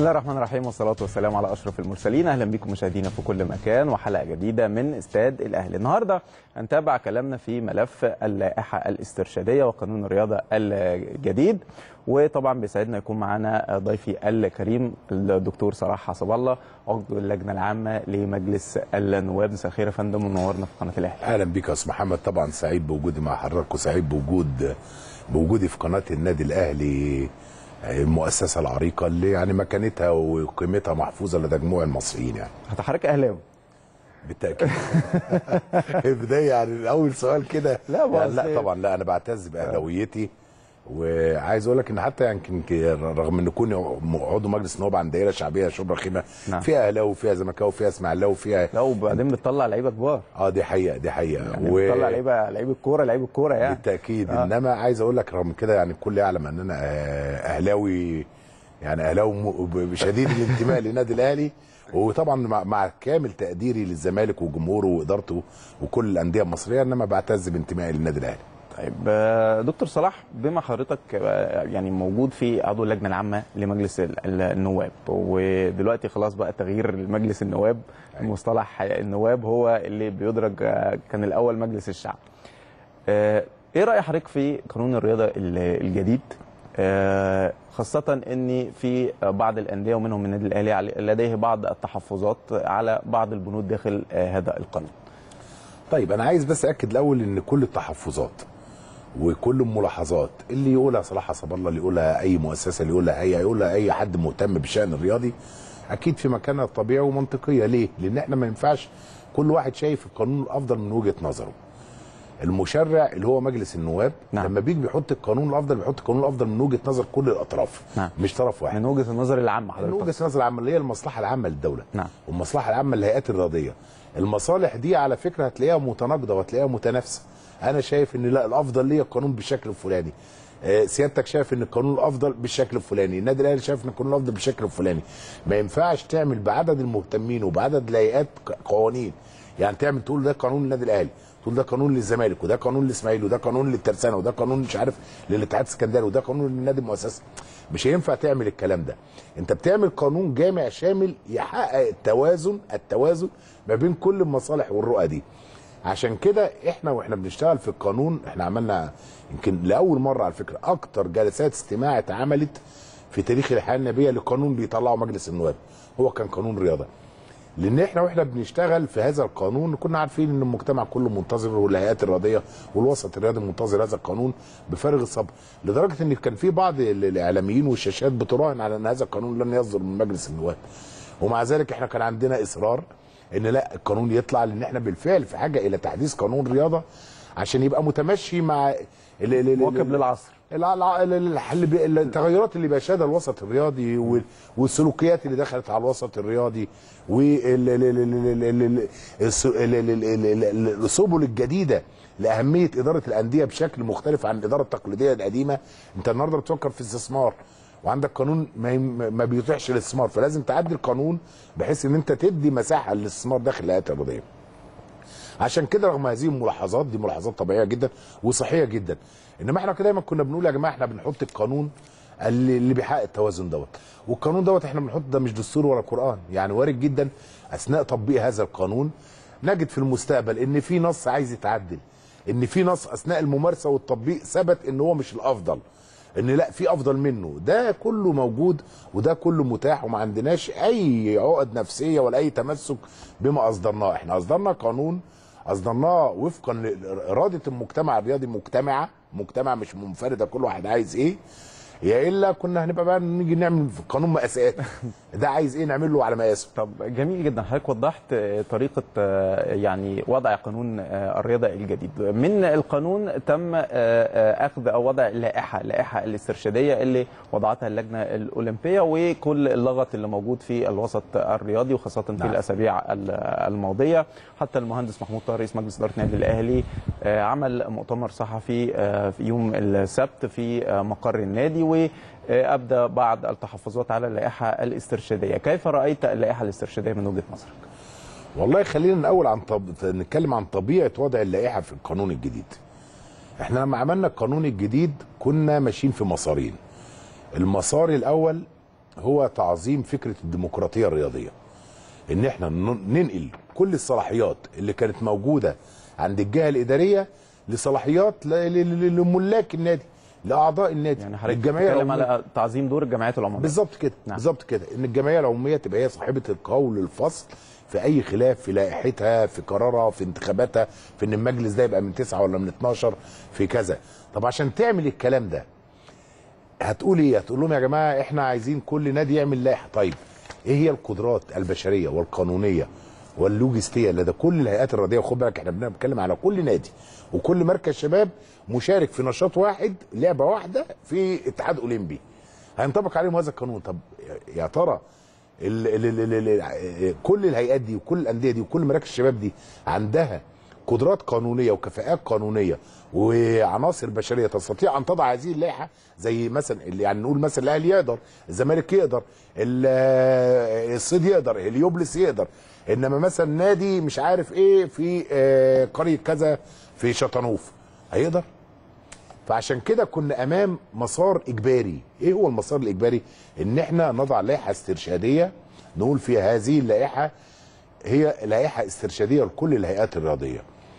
الله الرحمن الرحيم والصلاة والسلام على أشرف المرسلين أهلا بكم مشاهدينا في كل مكان وحلقة جديدة من استاد الأهلي النهاردة هنتابع كلامنا في ملف اللائحة الاسترشادية وقانون الرياضة الجديد وطبعا بيسعدنا يكون معنا ضيفي الكريم الدكتور صلاح حسب الله عضو اللجنة العامة لمجلس النواب مساء الخير يا فندم منورنا في قناة الأهلي اهلا بك يا استاذ محمد طبعا سعيد بوجودي مع حضرتك وسعيد بوجود بوجودي في قناه النادي الاهلي المؤسسه العريقه اللي يعني مكانتها وقيمتها محفوظه لدى جموع المصريين يعني حضرتك أهلاوي بالتاكيد بدايه يعني اول سؤال كده لا، يعني بس- لا طبعا لا انا بعتز باهلاويتي وعايز اقول لك ان حتى يمكن رغم ان كوني عضو مجلس النواب عن دائره شعبيه شبرا خيمه نعم. فيها اهلاوي وفيها زملكاوي وفيها اسماعيلاوي وفيها لا وبعدين بتطلع لعيبة كبار اه دي حقيقه دي حقيقه يعني بتطلع لعيبة لعيبة كورة لعيبة كورة يعني بالتاكيد آه. آه. انما عايز اقول لك رغم كده يعني الكل يعلم ان انا آه، اهلاوي يعني اهلاوي م- ب- شديد الانتماء للنادي الاهلي وطبعا مع, مع كامل تقديري للزمالك وجمهوره وادارته وكل الانديه المصريه انما بعتز بانتمائي للنادي الاهلي طيب آه، دكتور صلاح بما حضرتك آه، يعني موجود في عضو اللجنه العامه لمجلس ال- ال- النواب ودلوقتي خلاص بقى تغيير مجلس النواب مصطلح النواب هو اللي بيدرج آه، كان الاول مجلس الشعب. آه، ايه راي حضرتك في قانون الرياضه ال- الجديد آه، خاصة ان في بعض الاندية ومنهم النادي الاهلي علي- لديه بعض التحفظات على بعض البنود داخل آه، هذا القانون. طيب انا عايز بس اكد الاول ان كل التحفظات وكل الملاحظات اللي يقولها صلاح حسب الله اللي يقولها اي مؤسسه اللي يقولها اي يقولها اي حد مهتم بالشان الرياضي اكيد في مكانها الطبيعي ومنطقيه ليه؟ لان احنا ما ينفعش كل واحد شايف القانون الافضل من وجهه نظره. المشرع اللي هو مجلس النواب نعم. نعم. لما بيجي بيحط القانون الافضل بيحط القانون الافضل من وجهه نظر كل الاطراف نعم. مش طرف واحد من وجهة النظر العامة من حضرتك. وجهه النظر العامه اللي هي المصلحه العامه للدوله نعم. والمصلحه العامه للهيئات الرياضيه المصالح دي على فكره هتلاقيها متناقضه وهتلاقيها متنافسه انا شايف ان لا الافضل ليا القانون بالشكل الفلاني آه، سيادتك شايف ان القانون الافضل بالشكل الفلاني النادي الاهلي شايف ان القانون الافضل بالشكل الفلاني ما ينفعش تعمل بعدد المهتمين وبعدد الهيئات ق- قوانين يعني تعمل تقول ده قانون النادي الاهلي تقول ده قانون للزمالك وده قانون للاسماعيلي وده قانون للترسانه وده قانون مش عارف للاتحاد السكندري وده قانون للنادي المؤسسي مش هينفع تعمل الكلام ده انت بتعمل قانون جامع شامل يحقق التوازن التوازن ما بين كل المصالح والرؤى دي عشان كده احنا واحنا بنشتغل في القانون احنا عملنا يمكن لاول مره على فكره اكتر جلسات استماع اتعملت في تاريخ الحياه النبيه لقانون بيطلعه مجلس النواب هو كان قانون رياضه لان احنا واحنا بنشتغل في هذا القانون كنا عارفين ان المجتمع كله منتظر والهيئات الرياضيه والوسط الرياضي منتظر هذا القانون بفارغ الصبر لدرجه ان كان في بعض ال- الاعلاميين والشاشات بتراهن على ان هذا القانون لن يصدر من مجلس النواب ومع ذلك احنا كان عندنا اصرار ان لا القانون يطلع لان احنا بالفعل في حاجه الى تحديث قانون رياضه عشان يبقى متمشي مع ال- ال- ال- مواكب للعصر الع- الع- ال- ال- اللي بي- التغيرات اللي بيشهدها الوسط الرياضي وال- والسلوكيات اللي دخلت على الوسط الرياضي والسبل الجديده لاهميه اداره الانديه بشكل مختلف عن الاداره التقليديه القديمه انت النهارده بتفكر في استثمار وعندك قانون ما يم- ما بيتيحش الاستثمار فلازم تعدل القانون بحيث ان انت تدي مساحه للاستثمار داخل الهيئات الرياضيه عشان كده رغم هذه الملاحظات دي ملاحظات طبيعيه جدا وصحيه جدا انما احنا كده دايما كنا بنقول يا جماعه احنا بنحط القانون اللي, اللي بيحقق التوازن دوت والقانون دوت احنا بنحط ده مش دستور ولا قران يعني وارد جدا اثناء تطبيق هذا القانون نجد في المستقبل ان في نص عايز يتعدل ان في نص اثناء الممارسه والتطبيق ثبت ان هو مش الافضل ان لا في افضل منه ده كله موجود وده كله متاح وما عندناش اي عقد نفسيه ولا اي تمسك بما اصدرناه احنا اصدرنا قانون اصدرناه وفقا لاراده المجتمع الرياضي مجتمعه مجتمع مش منفرده كل واحد عايز ايه يا الا كنا هنبقى بقى نيجي نعمل في قانون مقاسات ده عايز ايه نعمل له على مقاسه طب جميل جدا حضرتك وضحت آه، طريقة آه، يعني وضع قانون آه، الرياضة الجديد من القانون تم آه، آه، أخذ أو وضع لائحة لائحة الاسترشادية اللي وضعتها اللجنة الأولمبية وكل اللغط اللي موجود في الوسط الرياضي وخاصة في نعم. الأسابيع ال- الماضية حتى المهندس محمود طاهر رئيس مجلس إدارة النادي الأهلي آه، عمل مؤتمر صحفي آه، في يوم السبت في آه، مقر النادي وأبدى بعض التحفظات على اللائحة الاسترشادية كيف رأيت اللائحة الاسترشادية من وجهة نظرك؟ والله خلينا الاول عن طب... نتكلم عن طبيعه وضع اللائحه في القانون الجديد احنا لما عملنا القانون الجديد كنا ماشيين في مسارين المسار الاول هو تعظيم فكره الديمقراطيه الرياضيه ان احنا ن- ننقل كل الصلاحيات اللي كانت موجوده عند الجهه الاداريه لصلاحيات ل- ل- ل- لملاك النادي لاعضاء النادي يعني حضرتك للجمعيه بتتكلم العمومية. على تعظيم دور الجمعيات العموميه بالظبط كده نعم. بالظبط كده ان الجمعيه العموميه تبقى هي صاحبه القول الفصل في اي خلاف في لائحتها في قرارها في انتخاباتها في ان المجلس ده يبقى من تسعه ولا من 12 في كذا طب عشان تعمل الكلام ده هتقول ايه هتقول لهم يا جماعه احنا عايزين كل نادي يعمل لائحه طيب ايه هي القدرات البشريه والقانونيه واللوجستيه لدى كل الهيئات الرياضيه وخد بالك احنا بنتكلم على كل نادي وكل مركز شباب مشارك في نشاط واحد لعبه واحده في اتحاد اولمبي هينطبق عليهم هذا القانون طب يا ترى ال ال ال ال ال كل الهيئات دي وكل الانديه دي وكل مراكز الشباب دي عندها قدرات قانونيه وكفاءات قانونيه وعناصر بشريه تستطيع ان تضع هذه اللائحه زي مثلا اللي يعني نقول مثلا الاهلي يقدر الزمالك يقدر ال- الصيد يقدر اليوبلس يقدر انما مثلا نادي مش عارف ايه في آه، قريه كذا في شطنوف هيقدر فعشان كده كنا امام مسار اجباري ايه هو المسار الاجباري ان احنا نضع لائحه استرشاديه نقول فيها هذه اللائحه هي لائحه استرشاديه لكل الهيئات الرياضيه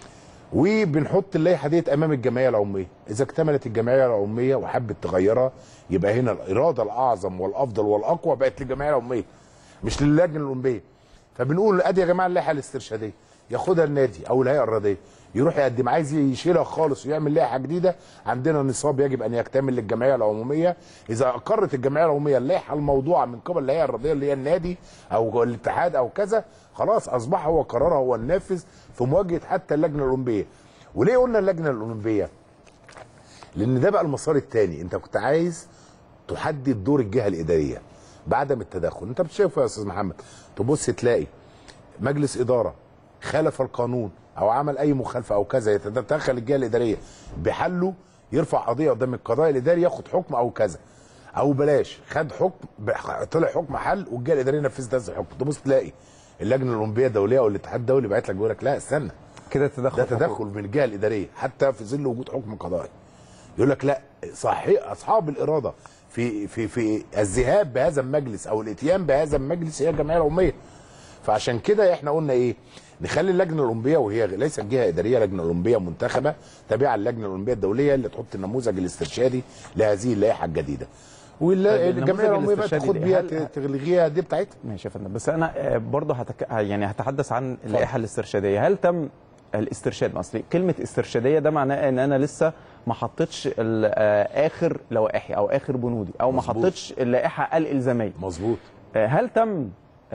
وبنحط اللائحه ديت امام الجمعيه العموميه اذا اكتملت الجمعيه العموميه وحبت تغيرها يبقى هنا الاراده الاعظم والافضل والاقوى بقت للجمعيه العموميه مش للجنه الاولمبيه فبنقول ادي يا جماعه اللائحه الاسترشاديه ياخدها النادي او الهيئه الرياضيه يروح يقدم عايز يشيلها خالص ويعمل لائحه جديده عندنا نصاب يجب ان يكتمل للجمعيه العموميه اذا اقرت الجمعيه العموميه اللائحه الموضوعه من قبل الهيئه الرياضيه اللي هي النادي او الاتحاد او كذا خلاص اصبح هو قرارها هو النافذ في مواجهه حتى اللجنه الاولمبيه وليه قلنا اللجنه الاولمبيه لان ده بقى المسار الثاني انت كنت عايز تحدد دور الجهه الاداريه بعدم التدخل انت بتشوف يا استاذ محمد تبص تلاقي مجلس اداره خالف القانون او عمل اي مخالفه او كذا يتدخل الجهه الاداريه بحله يرفع قضيه قدام القضاء الاداري ياخد حكم او كذا او بلاش خد حكم بح- طلع حكم حل والجهه الاداريه نفذت هذا الحكم تبص تلاقي اللجنه الاولمبيه الدوليه او الاتحاد الدولي بعت لك بيقول لك لا استنى كده تدخل ده تدخل من الجهه الاداريه حتى في ظل وجود حكم قضائي يقول لك لا صحيح اصحاب الاراده في في في الذهاب بهذا المجلس او الاتيان بهذا المجلس هي الجمعيه العموميه فعشان كده احنا قلنا ايه نخلي اللجنه الاولمبيه وهي ليست جهه اداريه لجنه اولمبيه منتخبه تابعه للجنه الاولمبيه الدوليه اللي تحط النموذج الاسترشادي لهذه اللائحه الجديده طيب، والجمعيه النموذج العموميه بقى الاسترشادي تاخد ده بيها هل- تلغيها دي بتاعتها ماشي يا فندم بس انا آه، برضه هتك... يعني هتحدث عن اللائحه الاسترشاديه هل تم الاسترشاد اصلي كلمه استرشاديه ده معناه ان انا لسه ما حطيتش ال- آه، اخر لوائحي او اخر بنودي او ما مظبوط. حطيتش اللائحه الالزاميه مظبوط آه، هل تم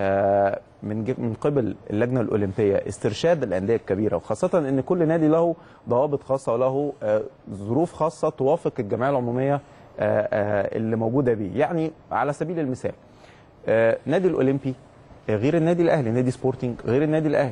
آه، من ج- من قبل اللجنه الاولمبيه استرشاد الانديه الكبيره وخاصه ان كل نادي له ضوابط خاصه وله آه، ظروف خاصه توافق الجمعيه العموميه آه، آه، اللي موجوده بيه يعني على سبيل المثال آه، نادي الاولمبي غير النادي الاهلي نادي سبورتنج غير النادي الاهلي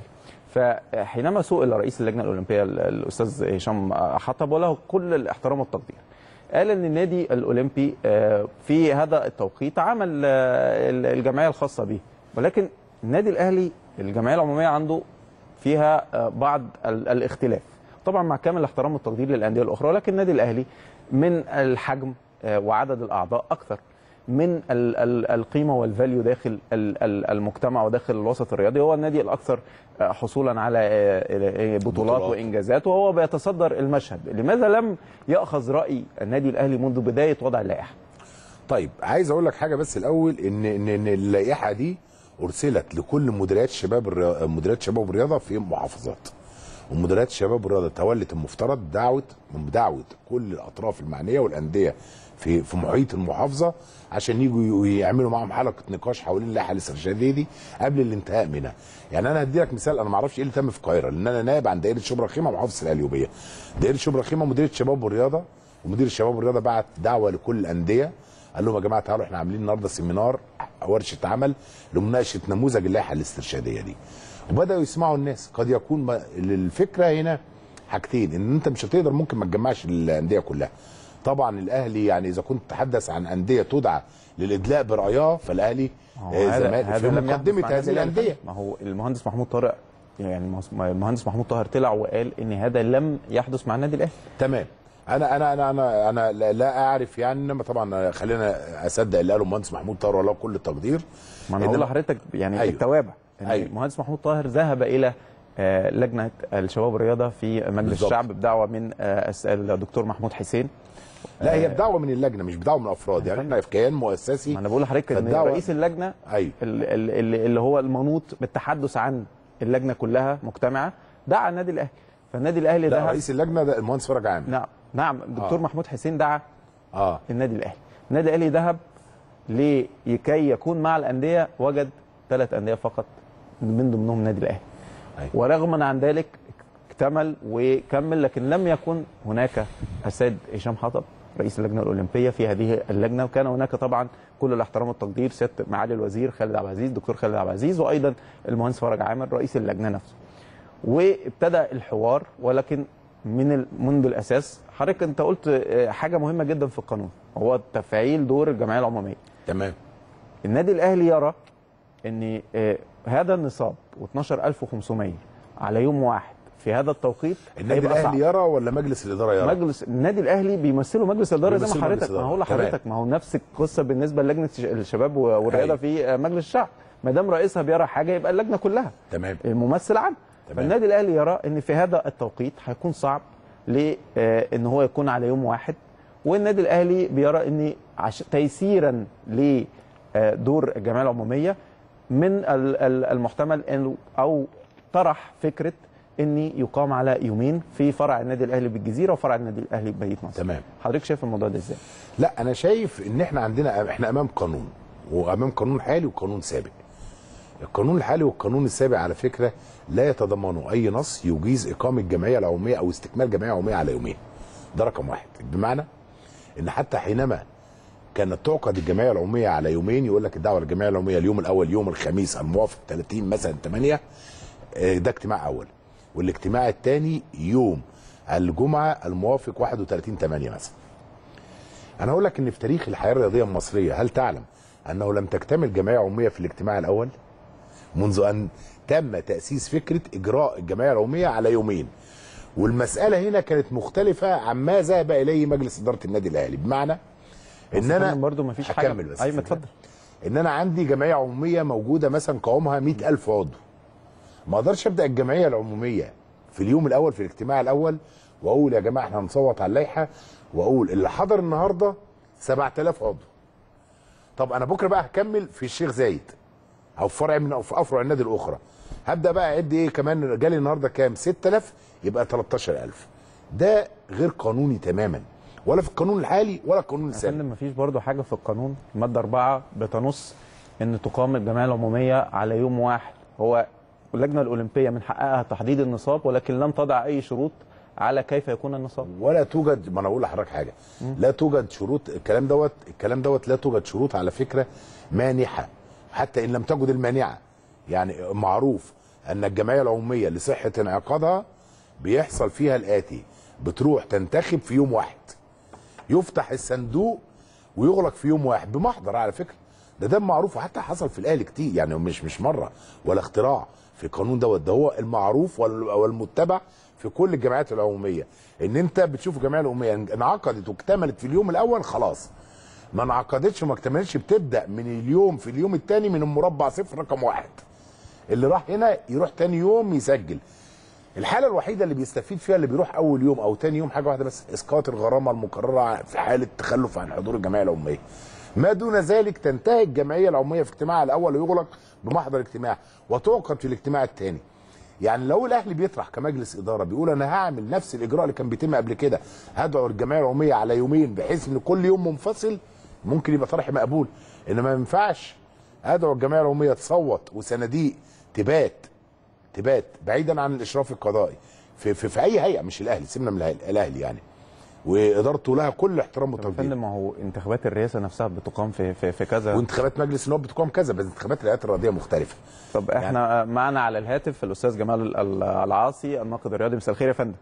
فحينما سئل رئيس اللجنه الاولمبيه ال- الاستاذ هشام حطب وله كل الاحترام والتقدير قال ان النادي الاولمبي آه، في هذا التوقيت عمل آه، ال- الجمعيه الخاصه به ولكن النادي الاهلي الجمعيه العموميه عنده فيها آه، بعض ال- الاختلاف طبعا مع كامل الاحترام والتقدير للانديه الاخرى ولكن النادي الاهلي من الحجم آه، وعدد الاعضاء اكثر من ال- ال- القيمه والفاليو داخل ال- ال- المجتمع وداخل الوسط الرياضي هو النادي الاكثر آه، حصولا على آه، آه، بطولات بطولات. وانجازات وهو بيتصدر المشهد لماذا لم ياخذ راي النادي الاهلي منذ بدايه وضع اللائحه طيب عايز اقول لك حاجه بس الاول ان ان ان اللائحه دي ارسلت لكل مديريات شباب الرياضه مديريات شباب الرياضه في محافظات ومديريات شباب الرياضه تولت المفترض دعوه من دعوه كل الاطراف المعنيه والانديه في في محيط المحافظه عشان يجوا يعملوا معاهم حلقه نقاش حوالين اللائحه الاسترشاديه دي قبل الانتهاء منها يعني انا هدي لك مثال انا ما اعرفش ايه اللي تم في القاهره لان انا نائب عن دائره شبرا خيمه محافظه القليوبيه دائره شبرا خيمه مديريه شباب والرياضه ومدير الشباب والرياضه بعت دعوه لكل الانديه قال لهم يا جماعه تعالوا احنا عاملين النهارده سيمينار ورشه عمل لمناقشه نموذج اللائحه الاسترشاديه دي وبداوا يسمعوا الناس قد يكون ما- الفكره هنا حاجتين ان انت مش هتقدر ممكن ما تجمعش الانديه كلها طبعا الاهلي يعني اذا كنت تتحدث عن انديه تدعى للادلاء برايها فالاهلي آه، زمان في لم يحدث مقدمه مع هذه النادي الأهلي. الانديه ما هو المهندس محمود طارق يعني المهندس محمود طاهر طلع وقال ان هذا لم يحدث مع النادي الاهلي تمام انا انا انا انا انا لا- لا اعرف يعني انما طبعا خلينا اصدق اللي قاله المهندس محمود طاهر والله كل التقدير ما انا هقول إنما- لحضرتك يعني أيوه. أيوه. التوابع ان أيوه. المهندس محمود طاهر ذهب الى آه، لجنه الشباب والرياضه في مجلس بالظبط. الشعب بدعوه من آه، الس- الدكتور محمود حسين لا هي بدعوه من اللجنه مش بدعوه من الافراد يعني احنا في كيان مؤسسي ما انا بقول لحضرتك ان فالدعوة- رئيس اللجنه ايوه ال- ال- ال- اللي هو المنوط بالتحدث عن اللجنه كلها مجتمعه دعا النادي الاهلي فالنادي الاهلي لا ذهب رئيس اللجنه ده المهندس فرج عامر نعم نعم الدكتور آه. محمود حسين دعا اه النادي الاهلي النادي الاهلي ذهب لكي يكون مع الانديه وجد ثلاث انديه فقط من ضمنهم النادي الاهلي أيوة. ورغما عن ذلك اكتمل وكمل لكن لم يكن هناك السيد هشام حطب رئيس اللجنه الاولمبيه في هذه اللجنه وكان هناك طبعا كل الاحترام والتقدير سياده معالي الوزير خالد عبد العزيز دكتور خالد عبد العزيز وايضا المهندس فرج عامر رئيس اللجنه نفسه وابتدى الحوار ولكن من ال- منذ الاساس حضرتك انت قلت آه، حاجه مهمه جدا في القانون هو تفعيل دور الجمعيه العموميه تمام النادي الاهلي يرى ان آه، هذا النصاب و12500 على يوم واحد في هذا التوقيت النادي هيبقى الاهلي صعب. يرى ولا مجلس الاداره يرى مجلس النادي الاهلي بيمثله مجلس الاداره زي ما بيمثله مجلس حضرتك ما الإدارة. هقول لحضرتك ما هو نفس القصه بالنسبه للجنه الشباب والرياضه أيوة. في آه، مجلس الشعب ما دام رئيسها بيرى حاجه يبقى اللجنه كلها تمام الممثل عام تمام. فالنادي الاهلي يرى ان في هذا التوقيت هيكون صعب ل آه، ان هو يكون على يوم واحد والنادي الاهلي بيرى ان عش... تيسيرا لدور الجمعيه العموميه من ال- ال- المحتمل انه او طرح فكره ان يقام على يومين في فرع النادي الاهلي بالجزيره وفرع النادي الاهلي بمدينه نصر تمام حضرتك شايف الموضوع ده ازاي لا انا شايف ان احنا عندنا احنا امام قانون وامام قانون حالي وقانون سابق القانون الحالي والقانون السابق على فكره لا يتضمنوا اي نص يجيز اقامه جمعيه العموميه او استكمال جمعيه عموميه على يومين ده رقم واحد بمعنى ان حتى حينما كانت تعقد الجمعيه العموميه على يومين يقول لك الدعوه للجمعيه العموميه اليوم الاول يوم الخميس الموافق 30 مثلا 8 آه، ده اجتماع اول والاجتماع الثاني يوم الجمعه الموافق 31 8 مثلا انا اقول لك ان في تاريخ الحياه الرياضيه المصريه هل تعلم انه لم تكتمل جمعيه عموميه في الاجتماع الاول منذ ان تم تاسيس فكره اجراء الجمعيه العموميه على يومين والمساله هنا كانت مختلفه عما ذهب اليه مجلس اداره النادي الاهلي بمعنى ان انا برضه ما فيش حاجه هكمل بس ايوه الفكرة. اتفضل ان انا عندي جمعيه عموميه موجوده مثلا قوامها 100000 عضو ما اقدرش ابدا الجمعيه العموميه في اليوم الاول في الاجتماع الاول واقول يا جماعه احنا هنصوت على اللائحه واقول اللي حضر النهارده 7000 عضو طب انا بكره بقى هكمل في الشيخ زايد او في فرع من في افرع النادي الاخرى هبدا بقى اعد ايه كمان جالي النهارده كام 6000 يبقى 13000 ده غير قانوني تماما ولا في القانون الحالي ولا القانون يا السابق فندم مفيش برضه حاجه في القانون الماده 4 بتنص ان تقام الجمعيه العموميه على يوم واحد هو اللجنه الاولمبيه من حقها تحديد النصاب ولكن لم تضع اي شروط على كيف يكون النصاب ولا توجد ما انا اقول لحضرتك حاجه لا توجد شروط الكلام دوت الكلام دوت لا توجد شروط على فكره مانحه حتى ان لم تجد المانعه يعني معروف ان الجمعيه العموميه لصحه انعقادها بيحصل فيها الاتي بتروح تنتخب في يوم واحد يفتح الصندوق ويغلق في يوم واحد بمحضر على فكره ده ده معروف وحتى حصل في الاهلي كتير يعني مش مش مره ولا اختراع في القانون دوت ده هو المعروف وال- والمتبع في كل الجمعيات العموميه ان انت بتشوف الجمعيه العموميه انعقدت واكتملت في اليوم الاول خلاص ما انعقدتش وما اكتملتش بتبدا من اليوم في اليوم الثاني من المربع صفر رقم واحد اللي راح هنا يروح تاني يوم يسجل الحاله الوحيده اللي بيستفيد فيها اللي بيروح اول يوم او تاني يوم حاجه واحده بس اسقاط الغرامه المقرره في حاله تخلف عن حضور الجمعيه العموميه ما دون ذلك تنتهي الجمعيه العموميه في اجتماعها الاول ويغلق بمحضر اجتماع وتعقد في الاجتماع الثاني يعني لو الاهلي بيطرح كمجلس اداره بيقول انا هعمل نفس الاجراء اللي كان بيتم قبل كده هدعو الجمعيه العموميه على يومين بحيث ان كل يوم منفصل ممكن يبقى طرح مقبول انما ما ينفعش ادعو الجمعيه العموميه تصوت وصناديق تبات تبات بعيدا عن الاشراف القضائي في, في, في اي هيئه مش الاهلي سيبنا من الأهلي- الاهلي يعني وادارته لها كل احترام يا وتقدير فندم ما هو انتخابات الرئاسه نفسها بتقام في في, في كذا وانتخابات مجلس النواب بتقام كذا بس انتخابات الهيئات الرياضيه مختلفه طب احنا معنا على الهاتف الاستاذ جمال ال- ال- العاصي الناقد الرياضي مساء الخير يا فندم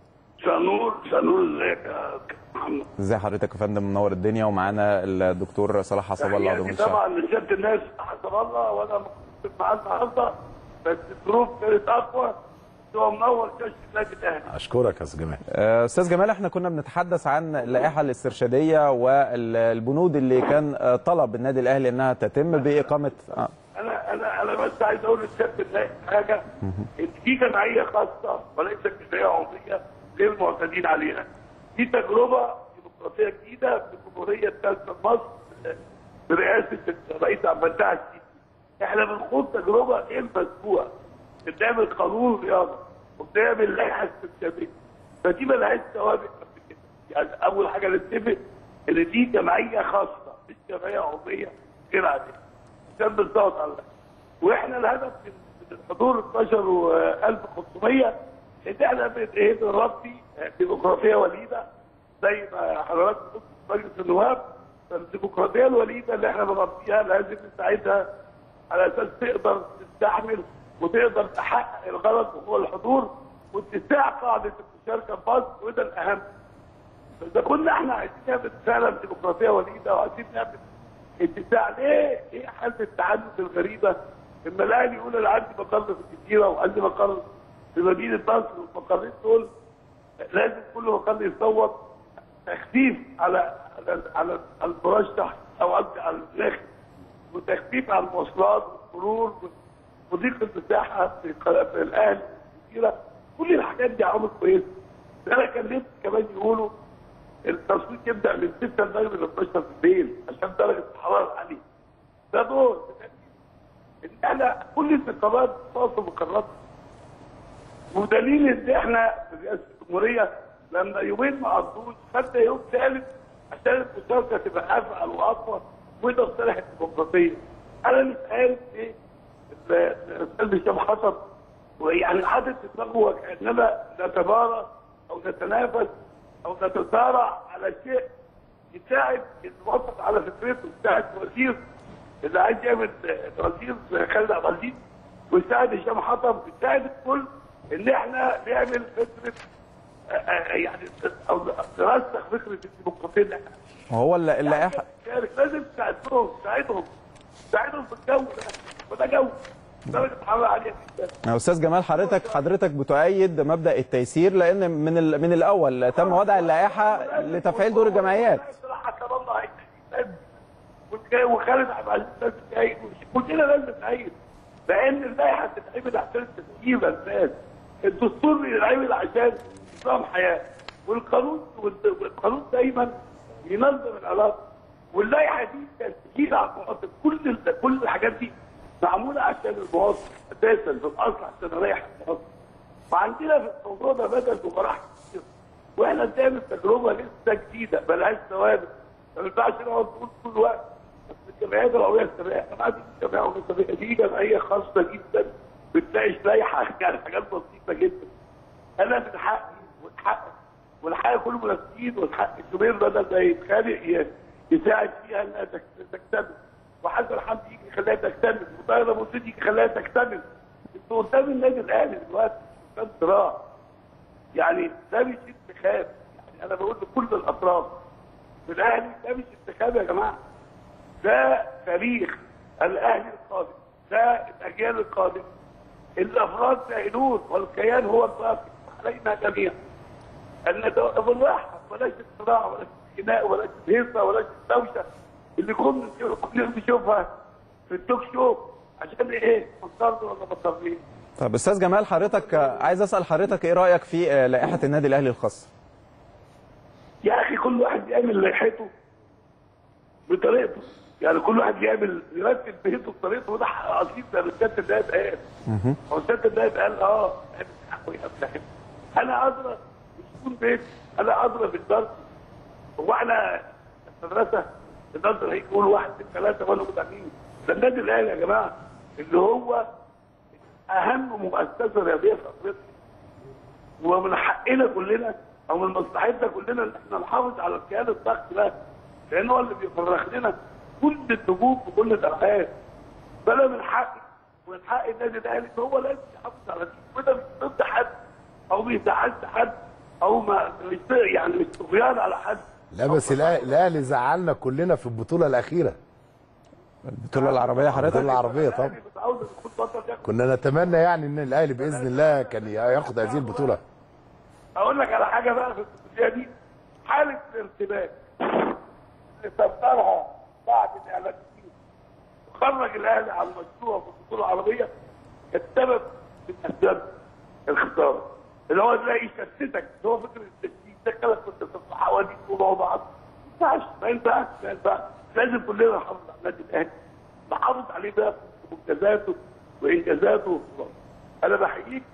سنور سنور ازيك يا محمد ازي حضرتك يا فندم منور الدنيا ومعانا الدكتور صلاح عصام الله عضو يعني مجلس الشعب طبعا لسياده الناس حسب الله وانا كنت معاه النهارده بس الظروف كانت اقوى هو منور شاشه النادي الاهلي اشكرك يا استاذ جمال آه، استاذ جمال احنا كنا بنتحدث عن اللائحه الاسترشاديه والبنود اللي كان آه، طلب النادي الاهلي انها تتم باقامه آه، انا انا انا بس عايز اقول للسيد النائب حاجه ان في جمعيه خاصه وليست جمعيه عموميه غير معتادين عليها دي تجربه ديمقراطيه جديده في الجمهوريه الثالثه لمصر برئاسه الرئيس عبد الفتاح السيسي احنا بنخوض تجربه غير مسبوقه بنعمل قانون رياضه وبنعمل لائحه استرشاديه فدي ملهاش ثوابت قبل كده يعني اول حاجه نتفق ان دي جمعيه خاصه مش جمعيه عموميه غير عاديه عشان بالظبط على واحنا الهدف من من الحضور 12500 ان احنا بن- بنربي ديمقراطيه وليده زي ما حضرتك قلت في مجلس النواب فالديمقراطيه الوليده اللي احنا بنربيها لازم نساعدها على اساس تقدر تستحمل وتقدر تحقق الغرض وهو الحضور واتساع قاعده المشاركه في مصر وده الاهم. اذا كنا احنا عايزين نعمل فعلا ديمقراطيه وليده وعايزين نعمل اتساع ليه؟ ايه حاله التعنت الغريبه؟ لما الاهلي يقول انا عندي مقر في الجزيره وعندي مقر في مدينه نصر والمقرين دول لازم كل مقر يصوت تخفيف على على على المرشح او قصدي على الداخل وتخفيف على المواصلات والمرور وضيق المساحه في ق- في الاهلي والجزيره كل الحاجات دي عوامل كويسه ده انا كان نفسي كمان يقولوا التصويت يبدا من 6 المغرب ل 12 بالليل عشان درجه الحراره عاليه ده دور ان احنا كل النقابات تواصل مقررات ودليل ان احنا في رئاسه الجمهوريه لما يومين ما قضوش خدنا يوم ثالث عشان المشاركه تبقى افعل واقوى وده صالح الديمقراطيه. انا مش عارف ايه ال- الاستاذ هشام حسن ويعني حاطط في دماغه كاننا نتبارى او نتنافس او نتصارع على شيء يساعد الوسط على فكرته يساعد وزير اللي عايز يعمل وزير خالد عبد العزيز ويساعد هشام حطب ويساعد الكل ان احنا نعمل فكره آه، آه، يعني او نرسخ فكره الديمقراطيه اللي احنا وهو الل- اللائحه شارك لازم تساعدهم تساعدهم تساعدهم في الجو ده وده جو درجه حراره عاليه جدا يا استاذ جمال حضرتك حضرتك بتؤيد مبدا التيسير لان من ال- من الاول تم وضع اللائحه لتفعيل دور الجمعيات صراحه كمان الله هيتأيد. والجاي وخالد عبد العزيز لازم يتأيد كلنا لازم نتأيد لان اللائحه بتتعمل عشان تسيير الناس الدستور بيتعمل عشان نظام حياه والقانون والقانون دايما ينظم العلاقه واللائحه دي تسهيل على المواطن كل ال- كل الحاجات دي معموله عشان المواطن اساسا في الاصل عشان اريح المواطن وعندنا في الموضوع ده بدل مراحل كتير واحنا بنعمل تجربه لسه جديده ملهاش ثوابت ما ينفعش نقعد نقول طول الوقت بس الجمعيات العموميه السريه احنا ما عندنا جمعيه عموميه سريه دي جمعيه خاصه جدا بتناقش لائحه يعني حاجات بسيطه جدا انا من حقي والحق والحق كل المنافسين والحق الجمهور بدل ما يتخانق ي- يساعد فيها انها تك- تكتمل وحسن حمدي يجي يخليها تكتمل وطاهر ابو زيد يجي يخليها تكتمل انتوا قدام النادي الاهلي دلوقتي قدام صراع يعني ده مش انتخاب يعني انا بقول لكل الاطراف في الاهلي ده مش انتخاب يا جماعه ده تاريخ الاهلي القادم ده الاجيال القادمه الافراد سائلون والكيان هو الباقي علينا جميعا ان نتوقف الواحد بلاش الصراع ولا الخناق ولا الهيصه ولا الدوشه اللي كنا كلنا بنشوفها في التوك شو عشان ايه؟ مصدر ولا مصدرين؟ طب استاذ جمال حضرتك آه، عايز اسال حضرتك ايه رايك في آه، لائحه النادي الاهلي الخاصه يا اخي كل واحد يعمل لائحته بطريقته يعني كل واحد يعمل يرتب بيته بطريقته وده حق اصيل زي ما السياده النائب قال هو السياده النائب قال اه اعمل حقه يعمل لائحته. انا ادرى بسكون بيت انا ادرى بالدرس هو احنا المدرسه النظر هيجي يقول واحد اثنين ثلاثه وانا متعلمين ده النادي الاهلي يا جماعه اللي هو اهم مؤسسه رياضيه في افريقيا ومن حقنا كلنا او من مصلحتنا كلنا ان احنا نحافظ على الكيان الضغط ده لان هو اللي بيفرخ لنا كل النجوم في كل الاوقات فانا من حقي ومن حق النادي الاهلي ان هو لازم يحافظ على دي وده مش ضد حد او بيزعلش حد او ما مش يعني مش طغيان على حد لا بس الأه- الاهلي زعلنا كلنا في البطوله الاخيره البطوله العربيه حضرتك البطوله العربيه طبعا الاهلي متعود ان يكون بطل ده كنا نتمنى يعني ان الاهلي باذن الله كان ياخد هذه البطوله اقول لك على حاجه بقى في الجزئيه دي حاله الارتباك اللي صدرها بعد الاعلان فيه وخرج الاهلي على المشروع في البطوله العربيه كانت سبب من اسباب الخساره اللي هو تلاقي يشتتك اللي هو فكره التشتيت ده كده كنت في الحوادث ومع بعض ما ينفعش ما ينفعش ما ينفعش لازم كلنا نحافظ على النادي الاهلي نحافظ عليه بقى في منجزاته وانجازاته وبطولاته. انا بحييك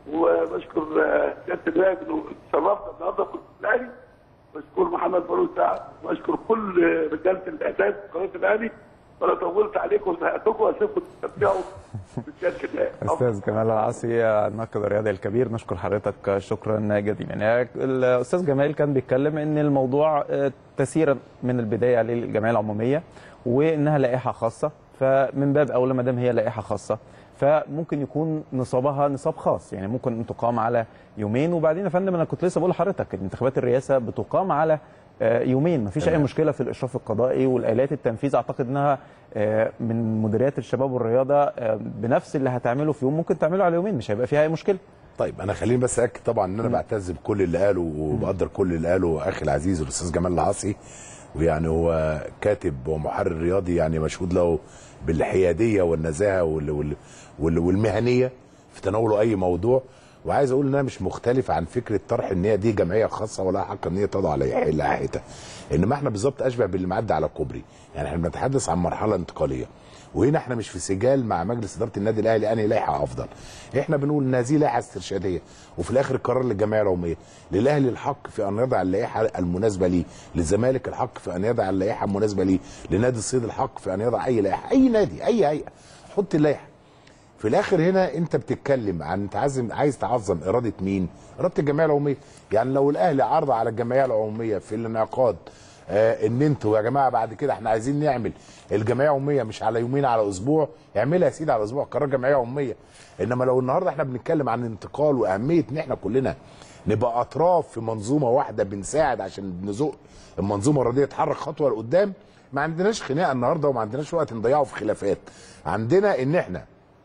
وبشكر آه، سياده النائب انه شرفنا النهارده في الاهلي بشكر محمد فاروق سعد واشكر كل رجاله الاعداد في قناه الاهلي وانا طولت عليكم وزهقتكم واسيبكم تستمتعوا بسياده النائب استاذ كمال العاصي الناقد الرياضي الكبير نشكر حضرتك شكرا جزيلا يعني الاستاذ جمال كان بيتكلم ان الموضوع آه، تسيرا من البدايه للجمعيه العموميه وانها لائحه خاصه فمن باب اولى ما دام هي لائحه خاصه فممكن يكون نصابها نصاب خاص يعني ممكن ان تقام على يومين وبعدين يا فندم انا كنت لسه بقول لحضرتك انتخابات الرئاسه بتقام على آه، يومين مفيش اي تمام. مشكله في الاشراف القضائي والالات التنفيذ اعتقد انها آه، من مديريات الشباب والرياضه آه، بنفس اللي هتعمله في يوم ممكن تعمله على يومين مش هيبقى فيها اي مشكله طيب انا خليني بس اكد طبعا ان انا بعتز بكل اللي قاله وبقدر كل اللي قاله اخي العزيز الاستاذ جمال العاصي ويعني هو كاتب ومحرر رياضي يعني مشهود له بالحياديه والنزاهه وال وال وال والمهنيه في تناوله اي موضوع وعايز اقول ان انا مش مختلف عن فكره طرح ان هي دي جمعيه خاصه ولا حق ان هي تضع لائح- لائحتها انما احنا بالظبط اشبه باللي معدي على الكوبري يعني احنا بنتحدث عن مرحله انتقاليه وهنا احنا مش في سجال مع مجلس اداره النادي الاهلي انهي لائحه افضل احنا بنقول ان هذه لائحه استرشاديه وفي الاخر القرار للجمعيه العموميه للاهلي الحق في ان يضع اللائحه المناسبه ليه للزمالك الحق في ان يضع اللائحه المناسبه ليه لنادي الصيد الحق في ان يضع اي لائحه اي نادي اي هيئه حط اللائحه في الاخر هنا انت بتتكلم عن تعزم عايز تعظم اراده مين؟ اراده الجمعيه العموميه، يعني لو الاهلي عرض على الجمعيه العموميه في الانعقاد آه ان انتوا يا جماعه بعد كده احنا عايزين نعمل الجمعيه العموميه مش على يومين على اسبوع، اعملها يا سيدي على اسبوع قرار جمعيه عموميه، انما لو النهارده احنا بنتكلم عن انتقال واهميه ان احنا كلنا نبقى اطراف في منظومه واحده بنساعد عشان نزق المنظومه الرياضيه تتحرك خطوه لقدام ما عندناش خناقه النهارده وما عندناش وقت نضيعه في خلافات عندنا ان احنا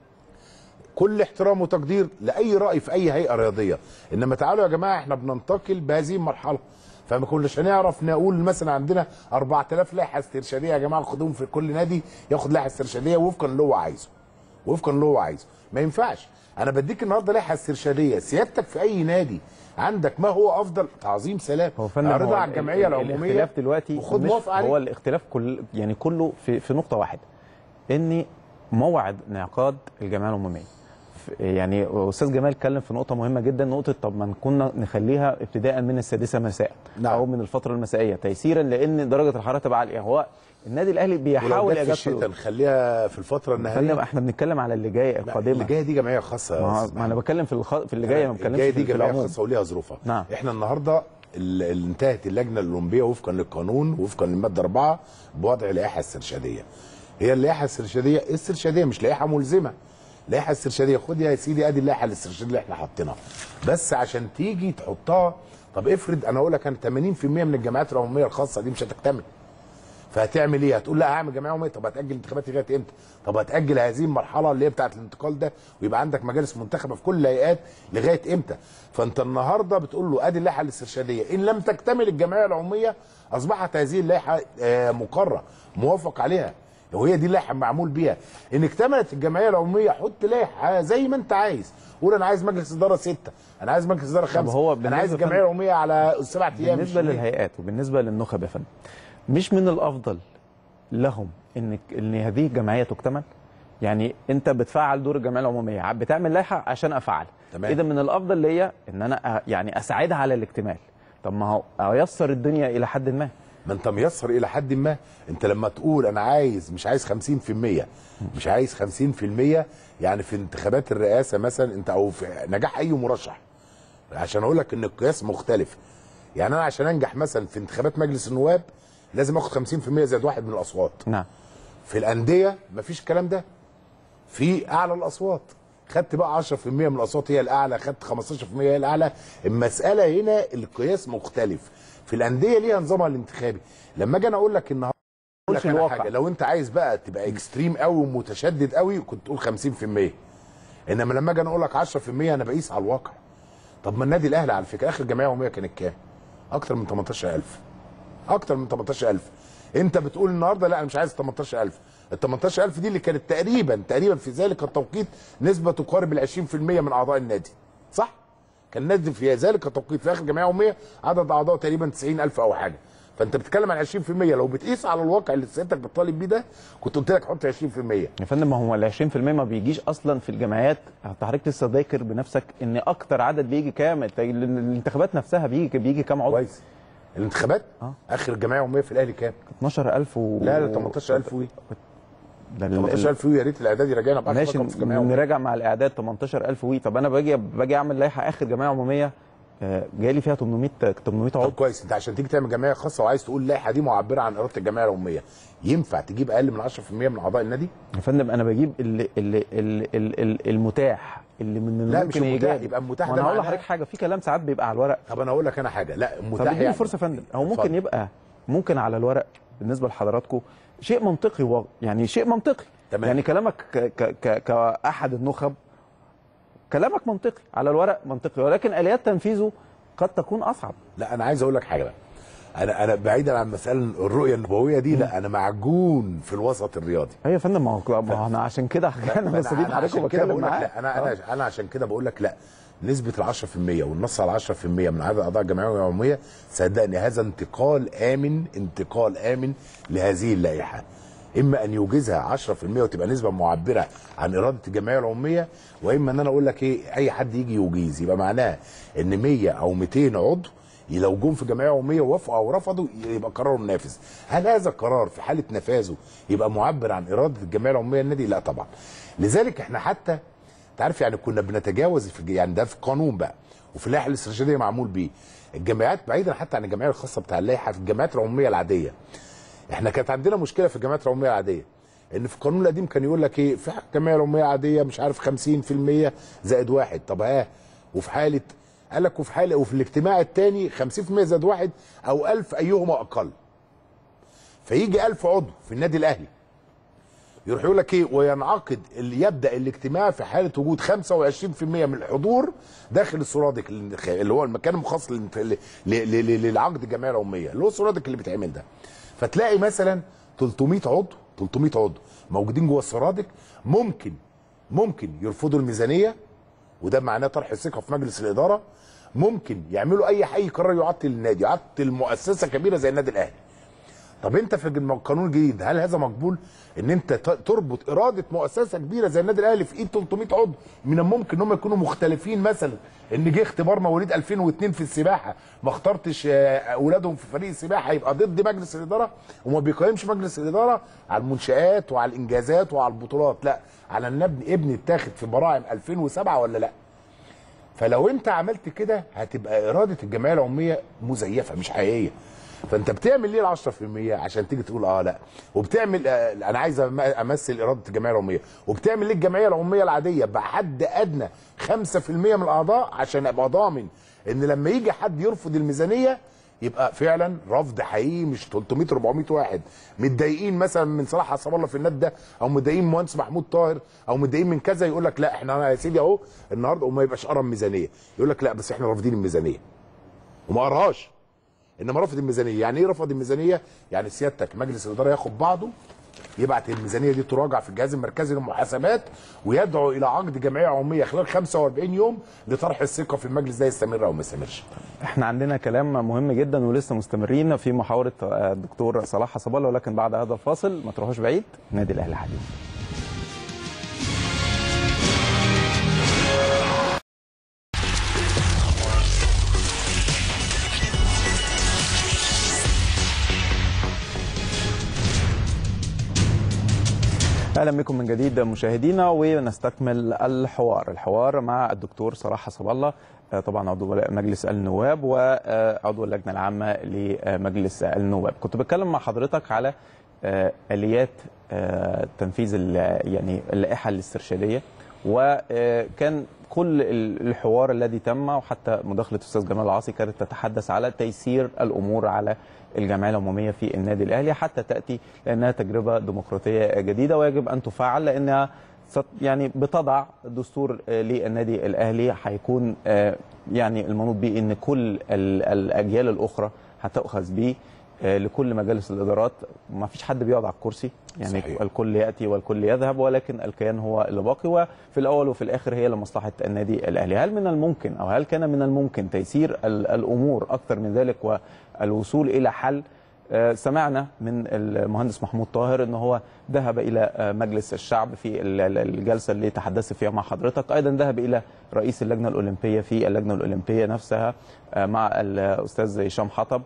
كل احترام وتقدير لاي راي في اي هيئه رياضيه انما تعالوا يا جماعه احنا بننتقل بهذه المرحله فما كناش هنعرف نقول مثلا عندنا 4000 لائحه استرشاديه يا جماعه خدوهم في كل نادي ياخد لائحه استرشاديه وفقا اللي هو عايزه وفقا اللي هو عايزه ما ينفعش انا بديك النهارده لائحه استرشاديه سيادتك في اي نادي عندك ما هو افضل تعظيم سلام هو فندم اعرضها هو على الجمعيه ال- العموميه الاختلاف دلوقتي وخد مش- موافقه عليه هو الاختلاف كل يعني كله في في نقطه واحده ان موعد انعقاد الجمعيه العموميه ف- يعني استاذ جمال اتكلم في نقطه مهمه جدا نقطه طب ما كنا نخليها ابتداء من السادسه مساء نعم. او من الفتره المسائيه تيسيرا لان درجه الحراره تبقى عاليه هو النادي الاهلي ولو بيحاول جت في يجد الشتاء حلول. نخليها في الفتره فندم النهاريه احنا بنتكلم على اللي جاي القادمه اللي جايه دي جمعيه خاصه ما, يا هو- أستاذ ما انا بتكلم في الخ... في اللي جايه ما بتكلمش الجايه في, دي في جمعيه العموم خاصه وليها ظروفها نعم. احنا النهارده ال- ال- انتهت اللجنه الاولمبيه وفقا للقانون وفقا للماده 4 بوضع لائحه استرشاديه هي اللائحه الاسترشاديه استرشاديه مش لائحه ملزمه لائحه استرشاديه خد يا سيدي ادي اللائحه الاسترشاديه اللي احنا حاطينها بس عشان تيجي تحطها طب افرض انا اقول لك انا 80% من الجامعات العموميه الخاصه دي مش هتكتمل فهتعمل ايه؟ هتقول لا هعمل جمعيه عموميه طب هتاجل انتخابات لغايه امتى؟ طب هتاجل هذه المرحله اللي هي بتاعه الانتقال ده ويبقى عندك مجالس منتخبه في كل الهيئات لغايه امتى؟ فانت النهارده بتقول له ادي اللائحه الاسترشاديه ان لم تكتمل الجمعيه العموميه اصبحت هذه اللائحه آه، مقرره موافق عليها وهي دي اللائحه معمول بيها ان اكتملت الجمعيه العموميه حط لائحه زي ما انت عايز قول انا عايز مجلس اداره سته انا عايز مجلس اداره خمسه هو انا عايز بالنسبة الجمعيه العموميه على سبع ايام بالنسبه مش يومين. للهيئات وبالنسبه للنخب يا فندم مش من الافضل لهم ان ان هذه الجمعيه تكتمل يعني انت بتفعل دور الجمعيه العموميه ع- بتعمل لائحه عشان افعل تمام. اذا من الافضل ليا ان انا أ- يعني اساعدها على الاكتمال طب ما هو ايسر الدنيا الى حد ما ما انت ميسر الى حد ما انت لما تقول انا عايز مش عايز 50% مش عايز 50% يعني في انتخابات الرئاسه مثلا انت او في نجاح اي مرشح عشان اقول لك ان القياس مختلف يعني انا عشان انجح مثلا في انتخابات مجلس النواب لازم اخد 50% زائد واحد من الاصوات نعم في الانديه مفيش الكلام ده في اعلى الاصوات خدت بقى 10% من الاصوات هي الاعلى خدت 15% هي الاعلى المساله هنا القياس مختلف في الانديه ليها نظامها الانتخابي لما اجي انا اقول لك النهارده تقولش لك أنا الواقع حاجة لو انت عايز بقى تبقى اكستريم قوي ومتشدد قوي كنت تقول 50% انما لما اجي انا اقول لك 10% انا بقيس على الواقع طب ما النادي الاهلي على فكره اخر جمعيه يوميه كانت كام؟ اكتر من 18000 اكتر من 18000 انت بتقول النهارده لا انا مش عايز 18000 ال 18000 دي اللي كانت تقريبا تقريبا في ذلك التوقيت نسبه تقارب ال 20% من اعضاء النادي صح؟ كان النادي في ذلك التوقيت في اخر جمعيه يوميه عدد اعضائه تقريبا 90000 او حاجه فانت بتتكلم عن 20% لو بتقيس على الواقع اللي سيادتك بتطالب بيه ده كنت قلت لك حط 20% يا فندم ما هو ال 20% ما بيجيش اصلا في الجمعيات انت حضرتك لسه ذاكر بنفسك ان اكتر عدد بيجي كام الت- الانتخابات نفسها بيجي بيجي كام عضو كويس الانتخابات آه. اخر جمعيه يوميه في الاهلي كام؟ 12000 و لا لا 18000 وايه؟ ده ال- ال- 18000 وايه يا ريت الاعداد يراجعنا بقى ماشي رقم في جمعيه يومية. نراجع مع الاعداد 18000 وي طب انا باجي باجي اعمل لائحه اخر جمعيه عموميه آه، جالي فيها 800 800 طب عضو كويس انت عشان تيجي تعمل جمعيه خاصه وعايز تقول اللائحه دي معبره عن اراده الجمعيه العموميه ينفع تجيب اقل من 10% من اعضاء النادي؟ يا فندم انا بجيب اللي اللي اللي اللي المتاح اللي من لا، ممكن مش المتاح، إيجابي. يبقى المتاح ما ده انا هقول معناه- لحضرتك حاجه في كلام ساعات بيبقى على الورق طب انا اقول لك انا حاجه لا طب متاح اديني يعني فرصه يا فندم هو ممكن اتفضل. يبقى ممكن على الورق بالنسبه لحضراتكم شيء منطقي و... يعني شيء منطقي تمام. يعني كلامك ك... ك... ك... كاحد النخب كلامك منطقي على الورق منطقي ولكن اليات تنفيذه قد تكون اصعب لا انا عايز اقول لك حاجه بقى انا انا بعيدا عن مساله الرؤيه النبويه دي لا انا معجون في الوسط الرياضي ايوه يا فندم ما هو ما هو انا عشان كده انا فأنا- بستضيف أنا حضرتك عشان كده وبتكلم بقول لك معاك لا انا انا انا عشان كده بقول لك لا نسبة ال 10% والنص على 10% من عدد أعضاء الجمعية العمومية صدقني هذا انتقال آمن انتقال آمن لهذه اللائحة إما أن يوجزها 10% وتبقى نسبة معبرة عن إرادة الجمعية العمومية وإما أن أنا أقول لك إيه أي حد يجي يوجيز يبقى معناه إن 100 أو 200 عضو لو جم في جمعيه عموميه ووافقوا او رفضوا يبقى قرارهم نافذ. هل هذا القرار في حاله نفاذه يبقى معبر عن اراده الجمعيه العموميه النادي؟ لا طبعا. لذلك احنا حتى انت عارف يعني كنا بنتجاوز في يعني ده في قانون بقى وفي اللائحه الاستراتيجيه معمول بيه. الجمعيات بعيدا حتى عن الجمعيه الخاصه بتاع اللائحه في الجمعيات العموميه العاديه. احنا كانت عندنا مشكله في الجمعيات العموميه العاديه. ان في القانون القديم كان يقول لك ايه في الجمعيه العموميه العاديه مش عارف 50% زائد واحد طب ها وفي حاله قال لك وفي حاله وفي الاجتماع الثاني 50% زائد واحد او 1000 ايهما اقل فيجي 1000 عضو في النادي الاهلي يروح يقول لك ايه وينعقد اللي يبدا الاجتماع في حاله وجود 25% من الحضور داخل السرادق اللي هو المكان المخصص لل- ل- ل- ل- للعقد الجمعيه العموميه اللي هو السرادق اللي بيتعمل ده فتلاقي مثلا 300 عضو 300 عضو موجودين جوه السرادق ممكن ممكن يرفضوا الميزانيه وده معناه طرح الثقه في مجلس الاداره ممكن يعملوا اي اي قرار يعطل النادي يعطل مؤسسه كبيره زي النادي الاهلي طب انت في الج- القانون الجديد هل هذا مقبول ان انت ت- تربط اراده مؤسسه كبيره زي النادي الاهلي في ايد 300 عضو من الممكن ان هم يكونوا مختلفين مثلا ان جه اختبار مواليد 2002 في السباحه ما اخترتش آه، اولادهم في فريق السباحه يبقى ضد مجلس الاداره وما بيقيمش مجلس الاداره على المنشات وعلى الانجازات وعلى البطولات لا على ان ابني ابني اتاخد في براعم 2007 ولا لا فلو انت عملت كده هتبقى اراده الجمعيه العموميه مزيفه مش حقيقيه فانت بتعمل ليه ال 10% عشان تيجي تقول اه لا وبتعمل آه انا عايز أم- امثل اراده الجمعيه العموميه وبتعمل ليه الجمعيه العموميه العاديه بحد ادنى 5% من الاعضاء عشان ابقى ضامن ان لما يجي حد يرفض الميزانيه يبقى فعلا رفض حقيقي مش 300 400 واحد متضايقين مثلا من صلاح عصام الله في النادي ده او متضايقين من مهندس محمود طاهر او متضايقين من كذا يقول لك لا احنا يا سيدي اهو النهارده وما يبقاش قرا ميزانيه يقول لك لا بس احنا رافضين الميزانيه وما قراهاش انما رفض الميزانيه يعني ايه رفض الميزانيه يعني سيادتك مجلس الاداره ياخد بعضه يبعت الميزانيه دي تراجع في الجهاز المركزي للمحاسبات ويدعو الى عقد جمعيه عموميه خلال 45 يوم لطرح الثقه في المجلس ده يستمر او ما يستمرش احنا عندنا كلام مهم جدا ولسه مستمرين في محاوره آه، الدكتور صلاح حسب الله ولكن بعد هذا الفاصل ما تروحوش بعيد نادي الاهلي حديث اهلا بكم من جديد مشاهدينا ونستكمل الحوار الحوار مع الدكتور صلاح حسب الله آه، طبعا عضو مجلس النواب وعضو اللجنه العامه لمجلس النواب كنت بتكلم مع حضرتك على آه، اليات آه، تنفيذ ال- يعني اللائحه الاسترشاديه وكان كل ال- الحوار الذي تم وحتى مداخله الاستاذ جمال العاصي كانت تتحدث على تيسير الامور على الجمعيه العموميه في النادي الاهلي حتى تاتي لانها تجربه ديمقراطيه جديده ويجب ان تفعل لانها ست- يعني بتضع دستور آه، للنادي الاهلي هيكون آه، يعني المنوط به ان كل ال- الاجيال الاخرى هتؤخذ به آه، لكل مجالس الادارات ما فيش حد بيقعد على الكرسي يعني صحيح. الكل ياتي والكل يذهب ولكن الكيان هو اللي باقي وفي الاول وفي الاخر هي لمصلحه النادي الاهلي هل من الممكن او هل كان من الممكن تيسير ال- الامور اكثر من ذلك والوصول الى حل آه، سمعنا من المهندس محمود طاهر ان هو ذهب الى آه، مجلس الشعب في ال- ال- الجلسه اللي تحدثت فيها مع حضرتك ايضا ذهب الى رئيس اللجنه الاولمبيه في اللجنه الاولمبيه نفسها آه، مع الاستاذ هشام حطب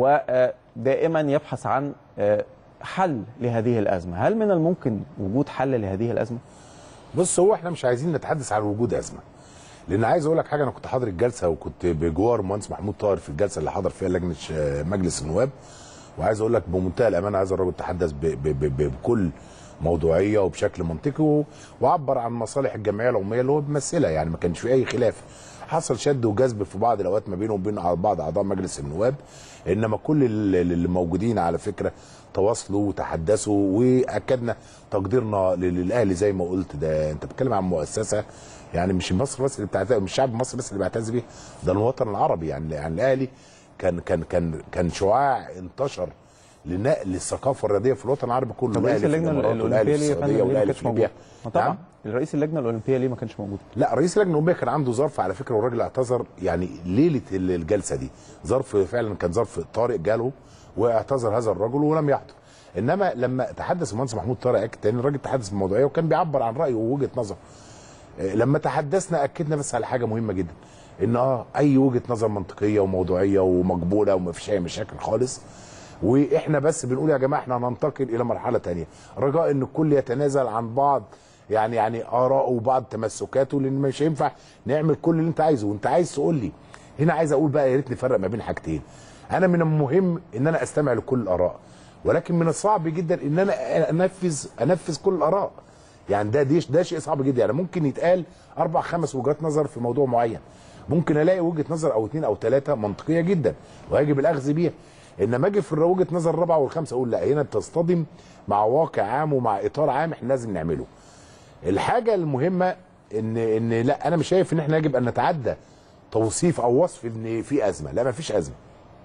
ودائما يبحث عن آه، حل لهذه الازمه هل من الممكن وجود حل لهذه الازمه بص هو احنا مش عايزين نتحدث عن وجود ازمه لان عايز اقول لك حاجه انا كنت حاضر الجلسه وكنت بجوار المهندس محمود طاهر في الجلسه اللي حضر فيها لجنه ش- مجلس النواب وعايز اقول لك بمنتهى الامانه هذا الراجل تحدث ب ب ب ب بكل موضوعيه وبشكل منطقي و- وعبر عن مصالح الجمعيه العموميه اللي هو بيمثلها يعني ما كانش في اي خلاف حصل شد وجذب في بعض الاوقات ما بينه وبين بعض اعضاء مجلس النواب انما كل ال- اللي موجودين على فكره تواصلوا وتحدثوا واكدنا تقديرنا لل- للاهلي زي ما قلت ده انت بتتكلم عن مؤسسه يعني مش مصر بس اللي بتعتز مش شعب مصر بس اللي بيعتز بيها ده الوطن العربي يعني يعني الاهلي كان كان كان كان شعاع انتشر لنقل الثقافه الرياضيه في الوطن العربي كله طب رئيس الأهلي في اللجنه الإمارات والأهلي الاولمبيه في ليه يا فندم السعوديه ليه ما والاهلي كانش في ليبيا موجود؟ ما طبعا نعم؟ رئيس اللجنه الاولمبيه ليه ما كانش موجود؟ لا رئيس اللجنه الاولمبيه كان عنده ظرف على فكره والراجل اعتذر يعني ليله ال- الجلسه دي ظرف فعلا كان ظرف طارئ جاله واعتذر هذا الرجل ولم يحضر انما لما تحدث المهندس محمود طارق اكد تاني الراجل تحدث بموضوعيه وكان بيعبر عن رايه ووجهه نظره آه، لما تحدثنا اكدنا بس على حاجه مهمه جدا ان اه اي وجهه نظر منطقيه وموضوعيه ومقبوله وما فيش اي مشاكل خالص واحنا بس بنقول يا جماعه احنا هننتقل الى مرحله تانية رجاء ان الكل يتنازل عن بعض يعني يعني اراءه وبعض تمسكاته لان مش هينفع نعمل كل اللي انت عايزه وانت عايز تقول لي هنا عايز اقول بقى يا ريت نفرق ما بين حاجتين انا من المهم ان انا استمع لكل الاراء ولكن من الصعب جدا ان انا انفذ انفذ كل الاراء يعني ده دي ده شيء صعب جدا يعني ممكن يتقال اربع خمس وجهات نظر في موضوع معين ممكن الاقي وجهه نظر او اثنين او ثلاثه منطقيه جدا ويجب الاخذ بيها انما اجي في وجهه نظر الرابعه والخامسه اقول لا هنا بتصطدم مع واقع عام ومع اطار عام احنا لازم نعمله الحاجه المهمه ان ان لا انا مش شايف ان احنا يجب ان نتعدى توصيف او وصف ان في ازمه لا ما فيش ازمه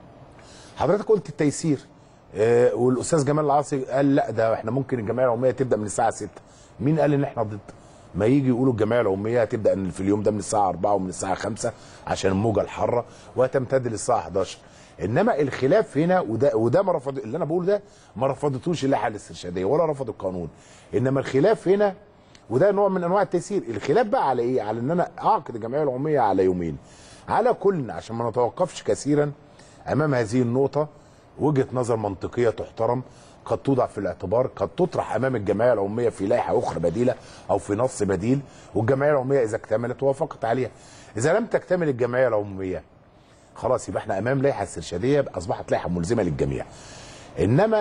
حضرتك قلت التيسير آه والاستاذ جمال العاصي قال لا ده احنا ممكن الجمعيه العموميه تبدا من الساعه 6 مين قال ان احنا ضد ما يجي يقولوا الجمعيه العموميه هتبدا من- في اليوم ده من الساعه 4 ومن الساعه 5 عشان الموجه الحاره وهتمتد للساعه 11 انما الخلاف هنا وده وده ما رفض اللي انا بقوله ده ما رفضتوش اللائحه الاسترشاديه ولا رفض القانون انما الخلاف هنا وده نوع من انواع التيسير الخلاف بقى على ايه على ان انا اعقد الجمعيه العموميه على يومين على كل عشان ما نتوقفش كثيرا امام هذه النقطه وجهه نظر منطقيه تحترم قد توضع في الاعتبار قد تطرح امام الجمعيه العموميه في لائحه اخرى بديله او في نص بديل والجمعيه العموميه اذا اكتملت وافقت عليها اذا لم تكتمل الجمعيه العموميه خلاص يبقى احنا امام لائحه استرشاديه اصبحت لائحه ملزمه للجميع انما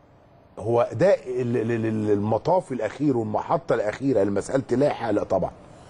هو ده ال- ال- ال- المطاف الاخير والمحطه الاخيره لمساله اللائحه لا طبعا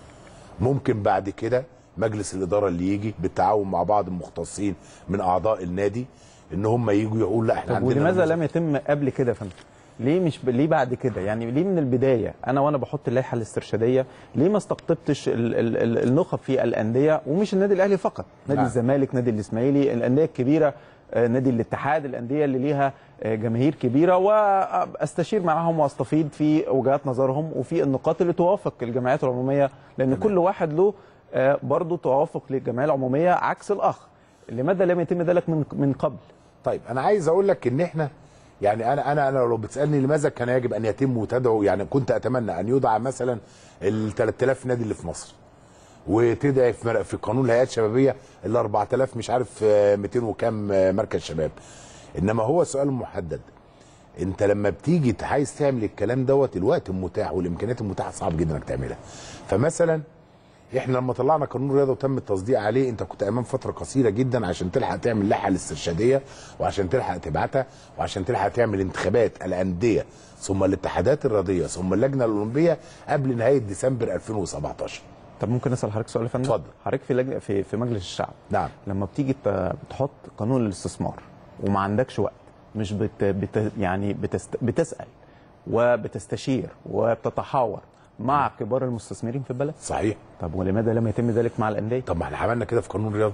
ممكن بعد كده مجلس الاداره اللي يجي بالتعاون مع بعض المختصين من اعضاء النادي ان هم يجوا يقول لا احنا طب عندنا ولماذا نموذج. لم يتم قبل كده يا فندم؟ ليه مش ب... ليه بعد كده؟ يعني ليه من البدايه انا وانا بحط اللائحه الاسترشاديه ليه ما استقطبتش ال... ال... ال... النخب في الانديه ومش النادي الاهلي فقط، نادي نعم. الزمالك، نادي الاسماعيلي، الانديه الكبيره آه، نادي الاتحاد، الانديه اللي ليها آه، جماهير كبيره واستشير معاهم واستفيض في وجهات نظرهم وفي النقاط اللي توافق الجمعيات العموميه لان كل واحد له آه، برضه توافق للجمعيه العموميه عكس الاخ. لماذا لم يتم ذلك من من قبل؟ طيب انا عايز اقول لك ان احنا يعني انا انا انا لو بتسالني لماذا كان يجب ان يتم وتدعو يعني كنت اتمنى ان يدعى مثلا ال 3000 نادي اللي في مصر وتدعي في مر- في قانون الهيئات الشبابيه ال 4000 مش عارف آه، 200 وكام آه، مركز شباب انما هو سؤال محدد انت لما بتيجي عايز تعمل الكلام دوت الوقت المتاح والامكانيات المتاحه صعب جدا انك تعملها فمثلا احنا لما طلعنا قانون الرياضه وتم التصديق عليه انت كنت امام فتره قصيره جدا عشان تلحق تعمل لائحه الاسترشاديه وعشان تلحق تبعتها وعشان تلحق تعمل انتخابات الانديه ثم الاتحادات الرياضيه ثم اللجنه الاولمبيه قبل نهايه ديسمبر 2017 طب ممكن اسال حضرتك سؤال يا فندم اتفضل. حضرتك في لجنه في في مجلس الشعب نعم لما بتيجي ت- بتحط قانون الاستثمار وما عندكش وقت مش بت بت يعني بتست بتسال وبتستشير وبتتحاور مع كبار المستثمرين في البلد صحيح طب ولماذا لم يتم ذلك مع الانديه طب ما احنا عملنا كده في قانون الرياضه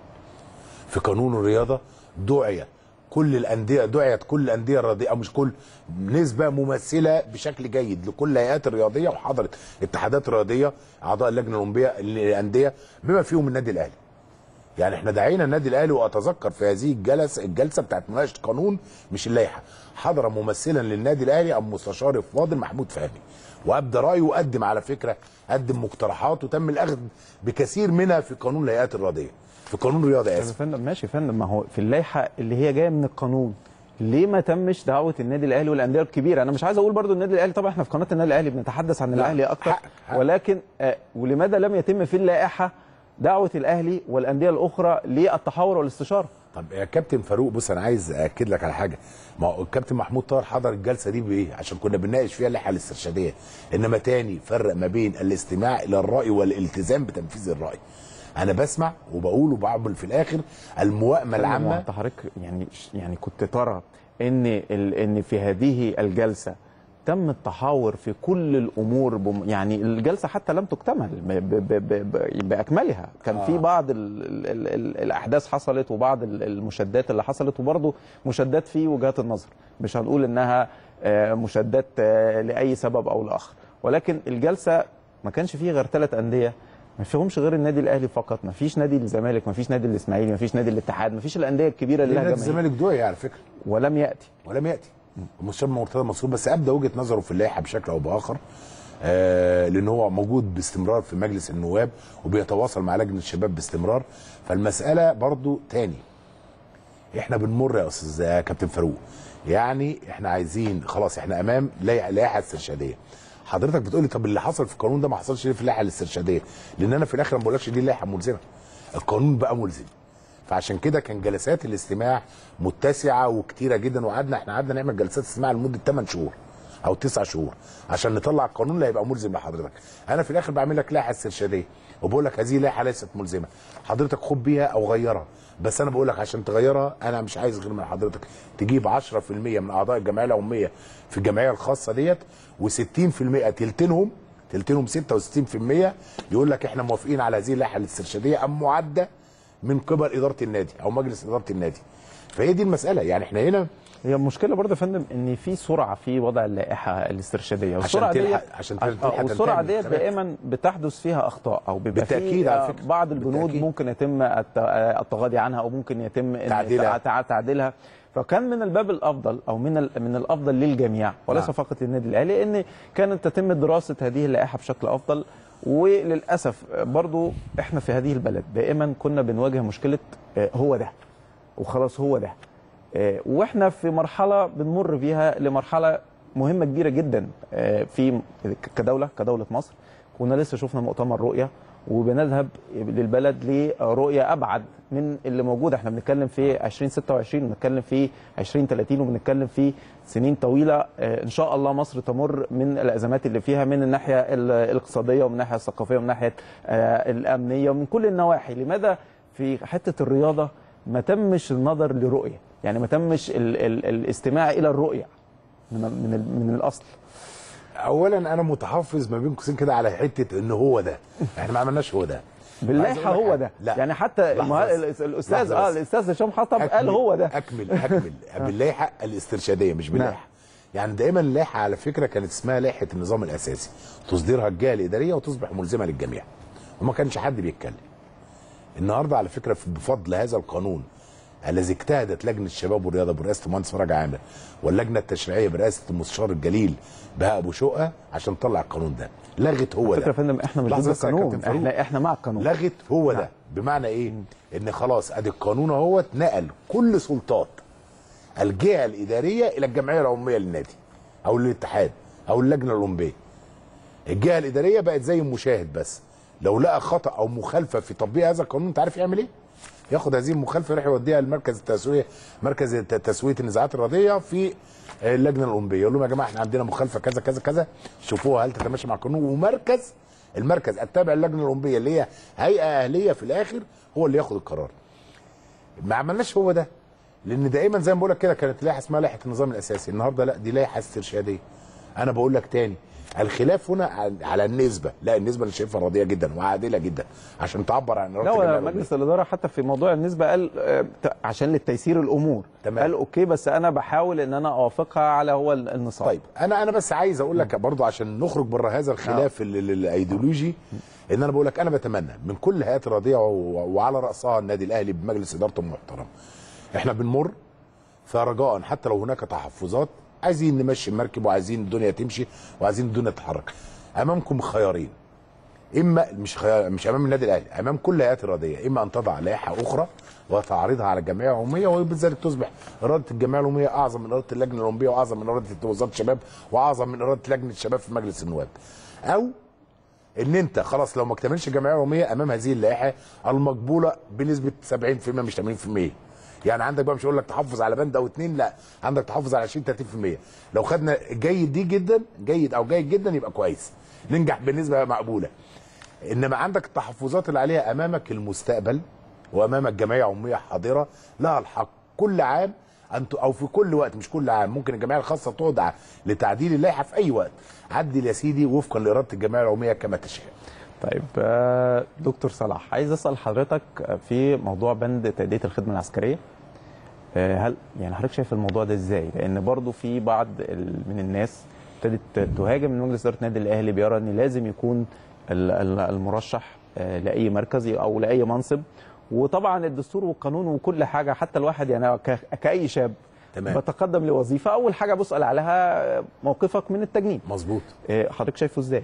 في قانون الرياضه دعي كل الانديه دعيت كل الانديه الرياضيه او مش كل نسبه ممثله بشكل جيد لكل الهيئات الرياضيه وحضرت اتحادات رياضيه اعضاء اللجنه الاولمبيه للانديه بما فيهم النادي الاهلي يعني احنا دعينا النادي الاهلي واتذكر في هذه الجلسه الجلسه بتاعت مناقشه قانون مش اللائحه حضر ممثلا للنادي الاهلي ابو مستشار الفاضل محمود فهمي وابدى رايه وقدم على فكره قدم مقترحات وتم الاخذ بكثير منها في قانون الهيئات الرياضيه في قانون الرياضه طب يا اسف فندم ماشي يا فندم ما هو في اللائحه اللي هي جايه من القانون ليه ما تمش دعوه النادي الاهلي والانديه الكبيره انا مش عايز اقول برضو النادي الاهلي طبعا احنا في قناه النادي الاهلي بنتحدث عن الاهلي اكتر حقك، حقك. ولكن آه ولماذا لم يتم في اللائحه دعوه الاهلي والانديه الاخرى للتحاور والاستشاره طب يا كابتن فاروق بص انا عايز اكد لك على حاجه ما هو الكابتن محمود طاهر حضر الجلسه دي بايه عشان كنا بنناقش فيها اللائحه الاسترشاديه انما تاني فرق ما بين الاستماع الى الراي والالتزام بتنفيذ الراي انا بسمع وبقول وبعمل في الاخر الموائمه العامه انت حضرتك يعني يعني كنت ترى ان ال- ان في هذه الجلسه تم التحاور في كل الامور بم يعني الجلسه حتى لم تكتمل ب ب ب ب باكملها كان آه. في بعض ال ال ال ال الاحداث حصلت وبعض ال- المشادات اللي حصلت وبرضه مشادات في وجهات النظر مش هنقول انها آه، مشادات آه، لاي سبب او لاخر ولكن الجلسه ما كانش فيه غير ثلاث انديه ما فيهمش غير النادي الاهلي فقط ما فيش نادي الزمالك ما فيش نادي الاسماعيلي ما فيش نادي الاتحاد ما فيش الانديه الكبيره اللي لها نادي جماهير الزمالك دعي على فكره ولم ياتي ولم ياتي المستشار مرتضى منصور بس ابدا وجهه نظره في اللائحه بشكل او باخر آه لان هو موجود باستمرار في مجلس النواب وبيتواصل مع لجنه الشباب باستمرار فالمساله برضو تاني احنا بنمر يا استاذ يا كابتن فاروق يعني احنا عايزين خلاص احنا امام لائحه لائحة استرشاديه حضرتك بتقولي طب اللي حصل في القانون ده ما حصلش ليه في اللائحه الاسترشاديه لان انا في الاخر ما بقولكش دي لائحه ملزمه القانون بقى ملزم فعشان كده كان جلسات الاستماع متسعه وكتيره جدا وقعدنا احنا قعدنا نعمل جلسات استماع لمده 8 شهور او 9 شهور عشان نطلع القانون اللي هيبقى ملزم لحضرتك انا في الاخر بعمل لك لائحه استرشاديه وبقول لك هذه لائحه ليست ملزمه حضرتك خد بيها او غيرها بس انا بقول لك عشان تغيرها انا مش عايز غير من حضرتك تجيب 10% من اعضاء الجمعيه العموميه في الجمعيه الخاصه ديت و60% تلتينهم تلتينهم 66% يقول لك احنا موافقين على هذه اللائحه الاسترشاديه ام معده من قبل اداره النادي او مجلس اداره النادي فهي دي المساله يعني احنا هنا هي المشكله برضه يا فندم ان في سرعه في وضع اللائحه الاسترشاديه والسرعه تلحق- ديت عشان آه، تلحق تنتهي والسرعه من ديت الانتخابات. دائما بتحدث فيها اخطاء او بيبقى في، بالتأكيد على آه، فكرة. بعض البنود بالتأكيد. ممكن يتم الت- آه، التغاضي عنها او ممكن يتم إن تعديلها. تع- تعديلها فكان من الباب الافضل او من ال- من الافضل للجميع وليس نعم. فقط للنادي الاهلي ان كانت تتم دراسه هذه اللائحه بشكل افضل وللاسف برضو احنا في هذه البلد دائما كنا بنواجه مشكله آه، هو ده وخلاص هو ده آه، واحنا في مرحله بنمر بيها لمرحله مهمه كبيره جدا آه، في كدوله كدوله مصر كنا لسه شفنا مؤتمر رؤيه وبنذهب للبلد لرؤيه ابعد من اللي موجوده احنا بنتكلم في 2026 بنتكلم في 2030 وبنتكلم في سنين طويله آه، ان شاء الله مصر تمر من الازمات اللي فيها من الناحيه ال- الاقتصاديه ومن الناحيه الثقافيه ومن الناحيه آه، الامنيه ومن كل النواحي لماذا في حته الرياضه ما تمش النظر لرؤيه يعني ما تمش ال ال الاستماع الى الرؤيه من من, ال- من الاصل اولا انا متحفظ ما بين قوسين كده على حته ان هو ده احنا ما عملناش هو ده باللائحه عايز أقول لك هو حاجة. ده لا يعني حتى لحظة ما- بس. الاستاذ لحظة اه بس. الاستاذ هشام حطب قال أكمل هو ده اكمل اكمل باللائحه الاسترشاديه مش باللائحه يعني دايما اللائحه على فكره كانت اسمها لائحه النظام الاساسي تصديرها الجهه الاداريه وتصبح ملزمه للجميع وما كانش حد بيتكلم النهارده على فكره بفضل هذا القانون الذي اجتهدت لجنه الشباب والرياضه برئاسه المهندس فرج عامر واللجنه التشريعيه برئاسه المستشار الجليل بهاء ابو شقه عشان تطلع القانون ده لغت هو فكره يا ده فندم احنا مش ضد لحظة بس يا القانون كابتن فاروق. احنا احنا مع القانون لغت هو ده بمعنى ايه ان خلاص ادي القانون اهوت نقل كل سلطات الجهه الاداريه الى الجمعيه العموميه للنادي او للاتحاد او اللجنه الاولمبيه الجهه الاداريه بقت زي المشاهد بس لو لقى خطا او مخالفه في تطبيق هذا القانون انت عارف يعمل ايه؟ ياخد هذه المخالفه يروح يوديها لمركز التسويه مركز الت- تسويه النزاعات الرياضيه في اللجنه الاولمبيه يقول لهم يا جماعه احنا عندنا مخالفه كذا كذا كذا شوفوها هل تتماشى مع القانون ومركز المركز التابع للجنه الاولمبيه اللي هي هيئه اهليه في الاخر هو اللي ياخد القرار ما عملناش هو ده لان دائما زي ما بقول لك كده كانت لائحه اسمها لائحه النظام الاساسي النهارده لا دي لائحه استرشاديه انا بقول لك تاني الخلاف هنا على- على النسبه لا النسبه انا شايفها راضيه جدا وعادله جدا عشان تعبر عن لا إرادة هو الجميع الأولمبية. مجلس الاداره حتى في موضوع النسبه قال آه، ت- عشان للتيسير الامور تمام. قال اوكي بس انا بحاول ان انا اوافقها على هو ال- النصاب طيب انا انا بس عايز اقول لك برضو عشان نخرج بره هذا الخلاف ال- ال- الايديولوجي ان انا بقول لك انا بتمنى من كل الهيئات الرياضيه و- وعلى راسها النادي الاهلي بمجلس ادارته المحترم احنا بنمر فرجاء حتى لو هناك تحفظات عايزين نمشي المركب وعايزين الدنيا تمشي وعايزين الدنيا تتحرك امامكم خيارين اما مش خيار مش امام النادي الاهلي امام كل الهيئات الرياضيه اما ان تضع لائحه اخرى وتعرضها على الجمعيه العموميه وبذلك تصبح اراده الجمعيه العموميه اعظم من اراده اللجنه الاولمبيه واعظم من اراده وزاره الشباب واعظم من اراده لجنه الشباب في مجلس النواب او ان انت خلاص لو ما اكتملش الجمعيه العموميه امام هذه اللائحه المقبوله بنسبه 70% مش 80% يعني عندك بقى مش هقول لك تحفظ على بند او اتنين لا عندك تحفظ على 20 30% لو خدنا جيد دي جدا جيد او جيد جدا يبقى كويس ننجح بنسبه مقبوله انما عندك التحفظات اللي عليها امامك المستقبل وامامك جمعيه عموميه حاضره لها الحق كل عام ان ت- او في كل وقت مش كل عام ممكن الجمعيه الخاصه تدعى لتعديل اللائحه في اي وقت عدل يا سيدي وفقا لاراده الجمعيه العموميه كما تشاء طيب آه، دكتور صلاح عايز اسال حضرتك في موضوع بند تاديه الخدمه العسكريه آه، هل يعني حضرتك شايف الموضوع ده ازاي؟ لان برضو في بعض ال- من الناس ابتدت تهاجم من مجلس اداره النادي الاهلي بيرى ان لازم يكون ال- ال- المرشح آه، لاي مركز او لاي منصب وطبعا الدستور والقانون وكل حاجه حتى الواحد يعني ك- كاي شاب تمام. بتقدم لوظيفه اول حاجه بسال عليها آه، موقفك من التجنيد مظبوط آه، حضرتك شايفه ازاي؟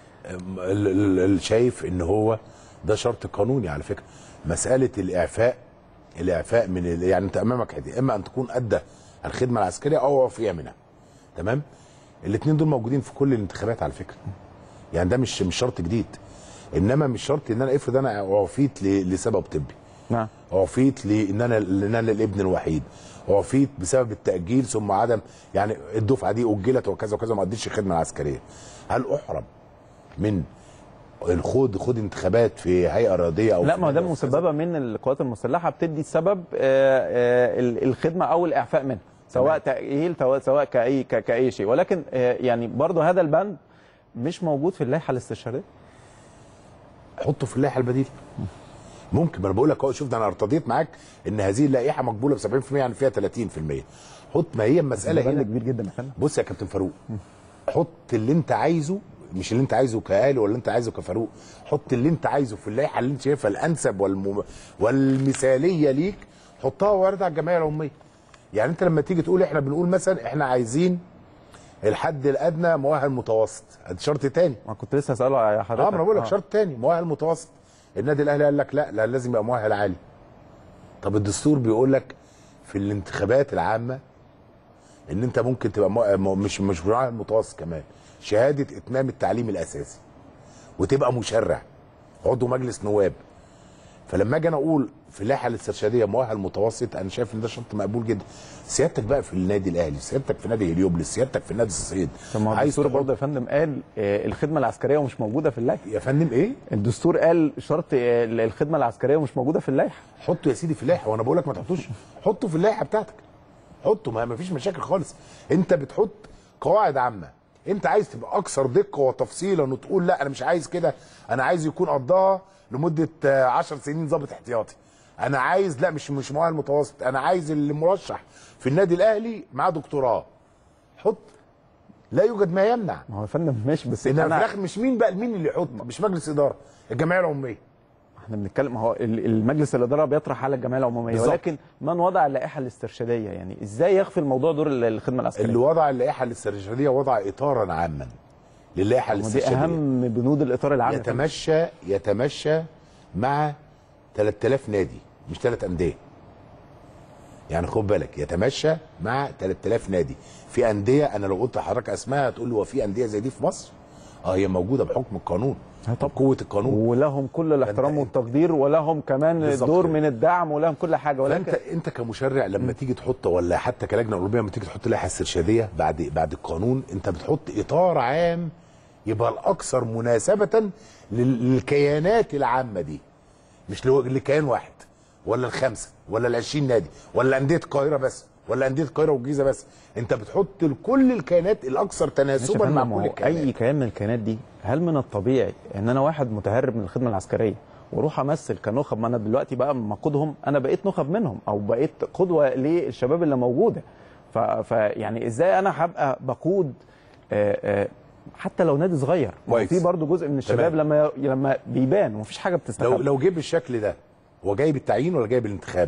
ال- ال- ال- شايف ان هو ده شرط قانوني على فكره مساله الاعفاء الاعفاء من ال- يعني انت امامك حاجه اما ان تكون ادى الخدمه العسكريه او اعفي منها تمام الاثنين دول موجودين في كل الانتخابات على فكره يعني ده مش مش شرط جديد انما مش شرط ان انا افرض انا اعفيت ل- لسبب طبي نعم اعفيت لان انا لان انا الابن الوحيد اعفيت بسبب التاجيل ثم عدم يعني الدفعه دي اجلت وكذا وكذا وما اديتش الخدمه العسكريه هل احرم من الخوض خد انتخابات في هيئه رياضيه او لا في ما هو ده نادي أو كذا؟ مسببه من القوات المسلحه بتدي سبب آه، آه، ال- الخدمه او الاعفاء منها سواء تاهيل سواء سواء كاي ك- كاي شيء ولكن آه، يعني برضه هذا البند مش موجود في اللائحه الاستشاريه حطه في اللائحه البديله ممكن ما انا بقول لك اهو شوف ده انا ارتضيت معاك ان هذه اللائحه مقبوله ب 70% يعني فيها 30% حط ما هي المساله ده بند هنا كبير جدا يا فندم بص يا كابتن فاروق حط اللي انت عايزه مش اللي انت عايزه كآلي ولا انت عايزه كفاروق حط اللي انت عايزه في اللائحه اللي انت شايفها الانسب والمم... والمثاليه ليك حطها وارجع على الجمعيه العموميه يعني انت لما تيجي تقول احنا بنقول مثلا احنا عايزين الحد الادنى مؤهل متوسط ادي شرط تاني ما كنت لسه اساله يا حضرتك اه ما انا بقول لك شرط تاني مؤهل متوسط النادي الاهلي قال لك لا لا لازم يبقى مؤهل عالي طب الدستور بيقول لك في الانتخابات العامه ان انت ممكن تبقى مؤ... م- مش مش مؤهل متوسط كمان شهاده اتمام التعليم الاساسي وتبقى مشرع عضو مجلس نواب فلما اجي انا اقول في اللائحه الاسترشاديه مؤهل متوسط انا شايف ان ده شرط مقبول جدا سيادتك بقى في النادي الاهلي سيادتك في نادي هليوبلس سيادتك في نادي الصعيد طب ما هو عايز الدستور تحط- برضه يا فندم قال آه، الخدمه العسكريه ومش موجوده في اللائحه يا فندم ايه الدستور قال شرط آه، الخدمه العسكريه ومش موجوده في اللائحه حطه يا سيدي في اللائحه وانا بقول لك ما تحطوش حطه في اللائحه بتاعتك حطه ما ما فيش مشاكل خالص انت بتحط قواعد عامه انت عايز تبقى اكثر دقه وتفصيلا وتقول لا انا مش عايز كده انا عايز يكون قضاها لمده 10 سنين ضابط احتياطي انا عايز لا مش مش مؤهل متوسط انا عايز اللي مرشح في النادي الاهلي معاه دكتوراه حط لا يوجد ما يمنع ما هو يا فندم ماشي بس انما في انا الاخر مش مين بقى مين اللي يحط مش مجلس اداره الجمعيه العموميه احنا بنتكلم ما هو ال- المجلس الاداره بيطرح على الجمعيه العموميه بالظبط. ولكن من وضع اللائحه الاسترشاديه يعني ازاي يخفي الموضوع دور ال- الخدمه العسكريه اللي وضع اللائحه الاسترشاديه وضع اطارا عاما للائحه ودي الاسترشاديه اهم بنود الاطار العام يا فندم. يتمشى يتمشى مع 3000 نادي مش ثلاث انديه يعني خد بالك يتمشى مع 3000 نادي في انديه انا لو قلت لحضرتك اسمها هتقول لي هو في انديه زي دي في مصر اه هي موجوده بحكم القانون طبعا. قوه القانون ولهم كل الاحترام فأنت- والتقدير ولهم كمان بالظبط دور كده. من الدعم ولهم كل حاجه فانت ولكن انت كمشرع لما تيجي تحط ولا حتى كلجنه اولمبيه لما تيجي تحط لائحه استرشاديه بعد بعد القانون انت بتحط اطار عام يبقى الاكثر مناسبه لل- للكيانات العامه دي مش لو- لكيان واحد ولا الخمسه ولا العشرين نادي ولا انديه القاهره بس ولا انديه القاهره والجيزه بس انت بتحط لكل الكيانات الاكثر ماشي يا تناسبا فندم، مع ما كل هو اي الكيانات كيان من الكيانات دي هل من الطبيعي ان انا واحد متهرب من الخدمه العسكريه واروح امثل كنخب ما انا دلوقتي بقى مقودهم انا بقيت نخب منهم او بقيت قدوه للشباب اللي موجوده ف... ف يعني ازاي انا هبقى بقود آه، آه، حتى لو نادي صغير ما هو كويس. في برضه جزء من الشباب تمام. لما لما بيبان ومفيش حاجه لو بتستخبى لو جه بالشكل ده هو جاي بالتعيين ولا جاي بالانتخاب؟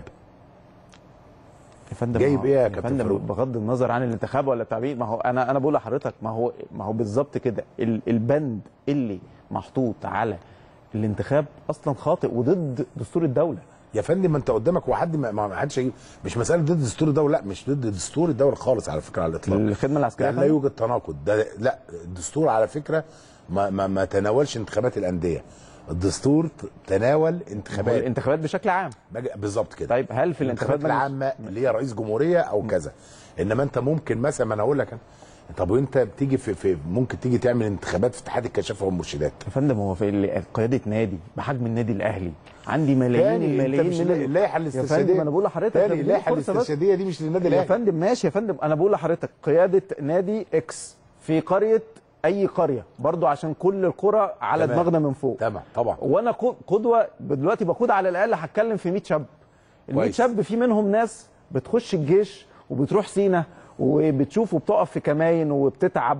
يا فندم جايب ما هو- إيه يا يا كابتن فندم فاروق؟ بغض النظر عن الانتخاب ولا التعبير ما هو انا انا بقول لحضرتك ما هو ما هو بالظبط كده ال- البند اللي محطوط على الانتخاب اصلا خاطئ وضد دستور الدوله يا فندم ما انت قدامك هو حد ما ما حدش هيجيب مش مساله ضد دستور الدوله لا مش ضد دستور الدوله خالص على فكره على الاطلاق الخدمه العسكريه يعني لا فندم؟ يوجد تناقض ده لا الدستور على فكره ما ما, ما تناولش انتخابات الانديه الدستور ت- تناول هو انتخابات الانتخابات بشكل عام بج- بالظبط كده طيب هل في الانتخابات الانتخابات العامه اللي هي رئيس جمهوريه او كذا انما انت ممكن مثلا ما انا اقول لك أنا، طب وانت بتيجي في, في ممكن تيجي تعمل انتخابات في اتحاد الكشافه والمرشدات يا فندم هو في ال- قياده نادي بحجم النادي الاهلي عندي ملايين تاني انت الملايين مش من ال- اللائحه يا الاسترشاديه فندم انا بقول لحضرتك تاني اديني اللائحه فرصة بس. الاسترشاديه دي مش للنادي يا الاهلي فندم ماشي يا فندم انا بقول لحضرتك قياده نادي اكس في قريه اي قريه برضو عشان كل القرى على تمام. دماغنا من فوق تمام طبعا وانا قو- قدوه دلوقتي بقود على الاقل هتكلم في 100 شاب ال 100 كويس. شاب في منهم ناس بتخش الجيش وبتروح سينا وبتشوف وبتقف في كماين وبتتعب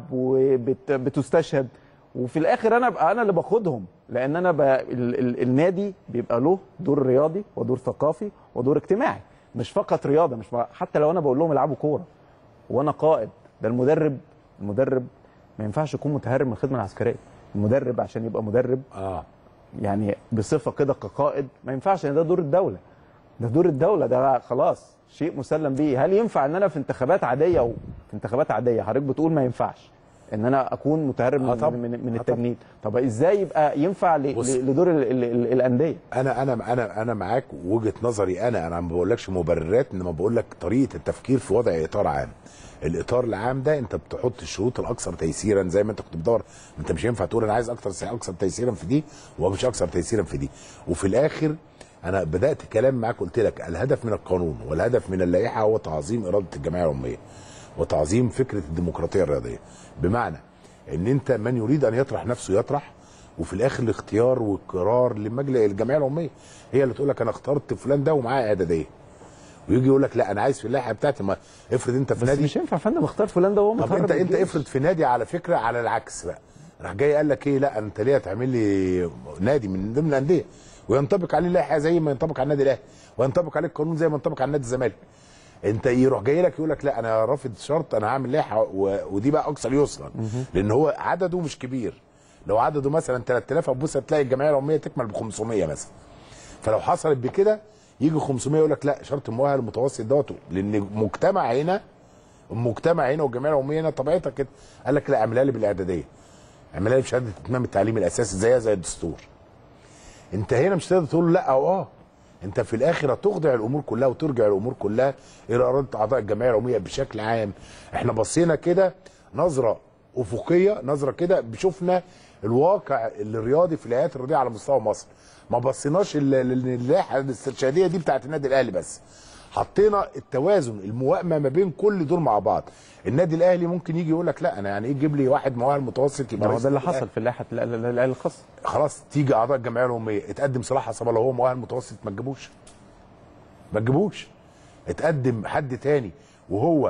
وبتستشهد وفي الاخر انا ابقى انا اللي باخدهم لان انا ب... ال... ال... النادي بيبقى له دور رياضي ودور ثقافي ودور اجتماعي مش فقط رياضه مش ف... حتى لو انا بقول لهم العبوا كوره وانا قائد ده المدرب المدرب ما ينفعش يكون متهرب من الخدمه العسكريه المدرب عشان يبقى مدرب اه يعني بصفه كده كقائد ما ينفعش ان ده دور الدوله ده دور الدوله ده خلاص شيء مسلم بيه هل ينفع ان انا في انتخابات عاديه وفي انتخابات عاديه حضرتك بتقول ما ينفعش ان انا اكون متهرب آه من, طبعا. من, من آه التجنيد طب ازاي يبقى ينفع ل- بص. ل- لدور ال ال ال الانديه انا انا انا انا معاك وجهه نظري انا انا ما بقولكش مبررات انما بقول لك طريقه التفكير في وضع اطار عام الاطار العام ده انت بتحط الشروط الاكثر تيسيرا زي ما انت كنت بتدور انت مش ينفع تقول انا عايز اكثر اكثر تيسيرا في دي ومش اكثر تيسيرا في دي وفي الاخر انا بدات كلام معاك قلت لك الهدف من القانون والهدف من اللائحه هو تعظيم اراده الجمعيه العموميه وتعظيم فكره الديمقراطيه الرياضيه بمعنى ان انت من يريد ان يطرح نفسه يطرح وفي الاخر الاختيار والقرار لمجلس الجمعيه العموميه هي اللي تقول لك انا اخترت فلان ده ومعاه اعداديه ويجي يقول لك لا انا عايز في اللائحه بتاعتي ما افرض انت في بس نادي مش ينفع يا فندم اختار فلان ده وهو طب متهرب انت من انت الجيش. افرض في نادي على فكره على العكس بقى راح جاي قال لك ايه لا انت ليه تعمل لي نادي من ضمن الانديه وينطبق عليه اللائحه زي ما ينطبق على النادي الاهلي وينطبق عليه القانون زي ما ينطبق على نادي الزمالك انت يروح جاي لك يقول لك لا انا رافض شرط انا هعمل لائحه و... ودي بقى اكثر يسرا لان هو عدده مش كبير لو عدده مثلا 3000 هتبص هتلاقي الجمعيه العموميه تكمل ب 500 مثلا فلو حصلت بكده يجي 500 يقول لك لا شرط المؤهل المتوسط دوت لان مجتمع هنا المجتمع هنا والجمعيه العموميه هنا طبيعتها كده قال لك لا اعملها لي بالاعداديه اعملها لي بشهاده اتمام التعليم الاساسي زيها زي الدستور انت هنا مش تقدر تقول له لا او اه انت في الاخر هتخضع الامور كلها وترجع الامور كلها الى اراده اعضاء الجمعيه العموميه بشكل عام احنا بصينا كده نظره افقيه نظره كده شفنا الواقع الرياضي في الهيئات الرياضيه على مستوى مصر ما بصيناش ال- ال- اللائحه الاسترشاديه دي بتاعت النادي الاهلي بس حطينا التوازن الموائمه ما بين كل دول مع بعض النادي الاهلي ممكن يجي يقول لك لا انا يعني ايه تجيب لي واحد مؤهل متوسط يبقى ما هو رئيس ده اللي النادي حصل في اللائحه ال- ال- ال- الاهلي الخاصه خلاص تيجي اعضاء الجمعيه العموميه اتقدم صلاح عصام لو هو مؤهل متوسط ما تجيبوش ما تجيبوش اتقدم حد تاني وهو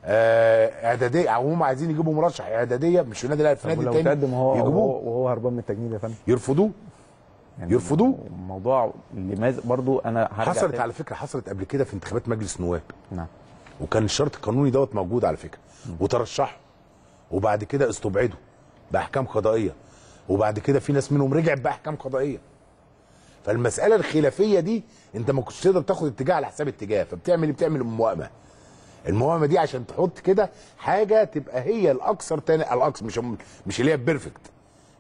آه اعداديه او هم عايزين يجيبوا مرشح اعداديه مش في النادي الاهلي في طب نادي ولو تاني تقدم هو يجيبوه وهو, وهو هربان من التجنيد يا فندم يرفضوه يعني يرفضوه. الموضوع لماذا برضو انا هرجع حصلت تاني. على فكره حصلت قبل كده في انتخابات مجلس النواب نعم وكان الشرط القانوني دوت موجود على فكره وترشحوا وبعد كده استبعدوا باحكام قضائيه وبعد كده في ناس منهم رجعت باحكام قضائيه فالمساله الخلافيه دي انت ما كنتش تقدر تاخد اتجاه على حساب اتجاه فبتعمل إيه؟ بتعمل الموائمه الموائمه دي عشان تحط كده حاجه تبقى هي الاكثر تاني الاكثر مش مش اللي هي بيرفكت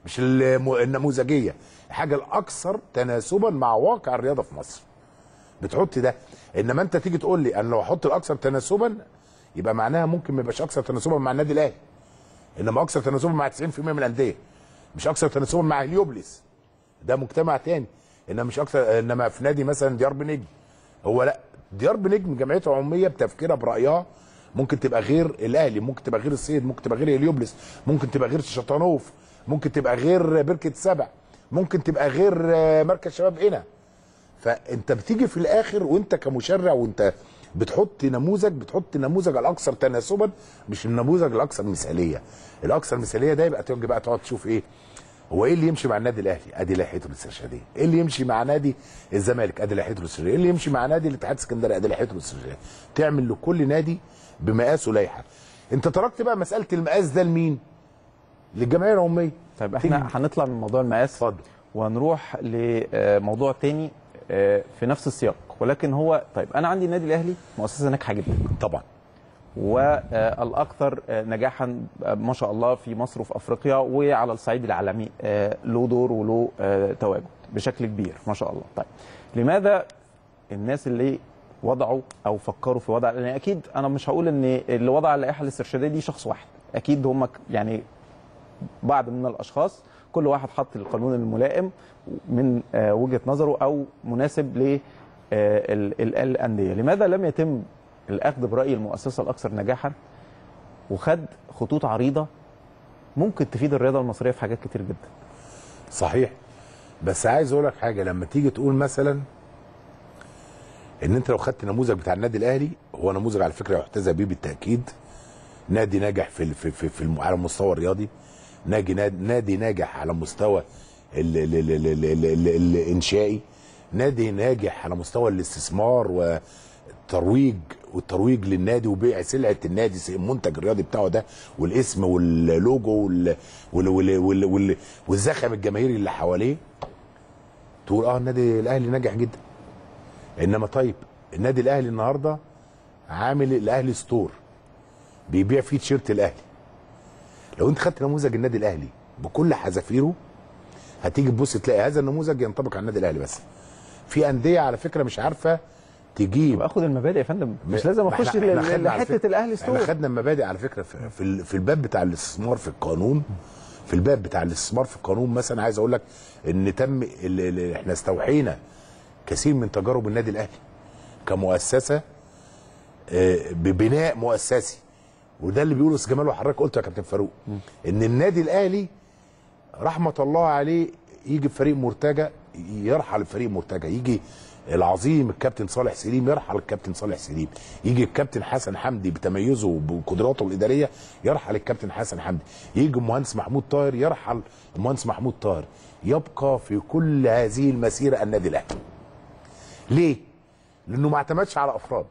مش الم- النموذجيه الحاجه الاكثر تناسبا مع واقع الرياضه في مصر بتحط ده انما انت تيجي تقول لي انا لو احط الاكثر تناسبا يبقى معناها ممكن ما يبقاش اكثر تناسبا مع النادي الاهلي انما اكثر تناسبا مع 90% من الانديه مش اكثر تناسبا مع هليوبلس ده مجتمع تاني انما مش اكثر انما في نادي مثلا ديار بنجم هو لا ديار بنجم جمعيته عموميه بتفكيرها برايها ممكن تبقى غير الاهلي ممكن تبقى غير الصيد ممكن تبقى غير هليوبلس ممكن تبقى غير شطانوف ممكن تبقى غير بركه سبع ممكن تبقى غير آه، مركز شباب هنا فانت بتيجي في الاخر وانت كمشرع وانت بتحط نموذج بتحط نموذج الاكثر تناسبا مش النموذج الاكثر مثاليه الاكثر مثاليه ده يبقى تيجي بقى تقعد تشوف ايه هو ايه اللي يمشي مع النادي الاهلي ادي لائحته الاسترشاديه ايه اللي يمشي مع نادي الزمالك ادي لائحته الاسترشاديه ايه اللي يمشي مع نادي الاتحاد السكندري ادي لائحته الاسترشاديه تعمل لكل نادي بمقاسه لائحه انت تركت بقى مساله المقاس ده لمين للجمعيه العموميه طيب احنا تيجي- هنطلع من موضوع المقاس اتفضل. وهنروح لموضوع تاني آه، في نفس السياق ولكن هو طيب انا عندي النادي الاهلي مؤسسه ناجحه جدا طبعا والاكثر نجاحا ما شاء الله في مصر وفي افريقيا وعلى الصعيد العالمي آه، له دور وله آه، تواجد بشكل كبير ما شاء الله طيب لماذا الناس اللي وضعوا او فكروا في وضع لان اكيد انا مش هقول ان اللي وضع اللائحه الاسترشاديه دي شخص واحد اكيد هم ك- يعني بعض من الاشخاص كل واحد حط القانون الملائم من آه، وجهه نظره او مناسب ل آه، ال- ال- الانديه لماذا لم يتم الاخذ براي المؤسسه الاكثر نجاحا وخد خطوط عريضه ممكن تفيد الرياضه المصريه في حاجات كتير جدا صحيح بس عايز اقول لك حاجه لما تيجي تقول مثلا ان انت لو خدت نموذج بتاع النادي الاهلي هو نموذج على فكره يحتذى به بالتاكيد نادي ناجح في في في, في الم- على المستوى الرياضي نادي نادي, نادي ناجح على مستوى ال ال ال ال ال ال ال الانشائي نادي ناجح على مستوى الاستثمار والترويج والترويج للنادي وبيع سلعه النادي المنتج الرياضي بتاعه ده والاسم واللوجو وال وال وال وال وال والزخم الجماهيري اللي حواليه تقول اه النادي الاهلي ناجح جدا انما طيب النادي الاهلي النهارده عامل الاهلي ستور بيبيع فيه تيشيرت الاهلي لو انت خدت نموذج النادي الاهلي بكل حذافيره هتيجي تبص تلاقي هذا النموذج ينطبق على النادي الاهلي بس في انديه على فكره مش عارفه تجيب باخد المبادئ يا فندم مش ما- لازم ما اخش احنا- احنا خدنا على لحته فكرة- الاهلي ستور احنا خدنا المبادئ على فكره في في, ال- في الباب بتاع الاستثمار في القانون في الباب بتاع الاستثمار في القانون مثلا عايز اقول لك ان تم ال- ال- احنا استوحينا كثير من تجارب النادي الاهلي كمؤسسه آه، ببناء مؤسسي وده اللي بيقوله أستاذ جمال وحضرتك قلته يا كابتن فاروق ان النادي الاهلي رحمه الله عليه يجي بفريق مرتجى يرحل الفريق مرتجى يجي العظيم الكابتن صالح سليم يرحل الكابتن صالح سليم يجي الكابتن حسن حمدي بتميزه وبقدراته الاداريه يرحل الكابتن حسن حمدي يجي المهندس محمود طاهر يرحل المهندس محمود طاهر يبقى في كل هذه المسيره النادي الاهلي ليه لانه ما اعتمدش على افراد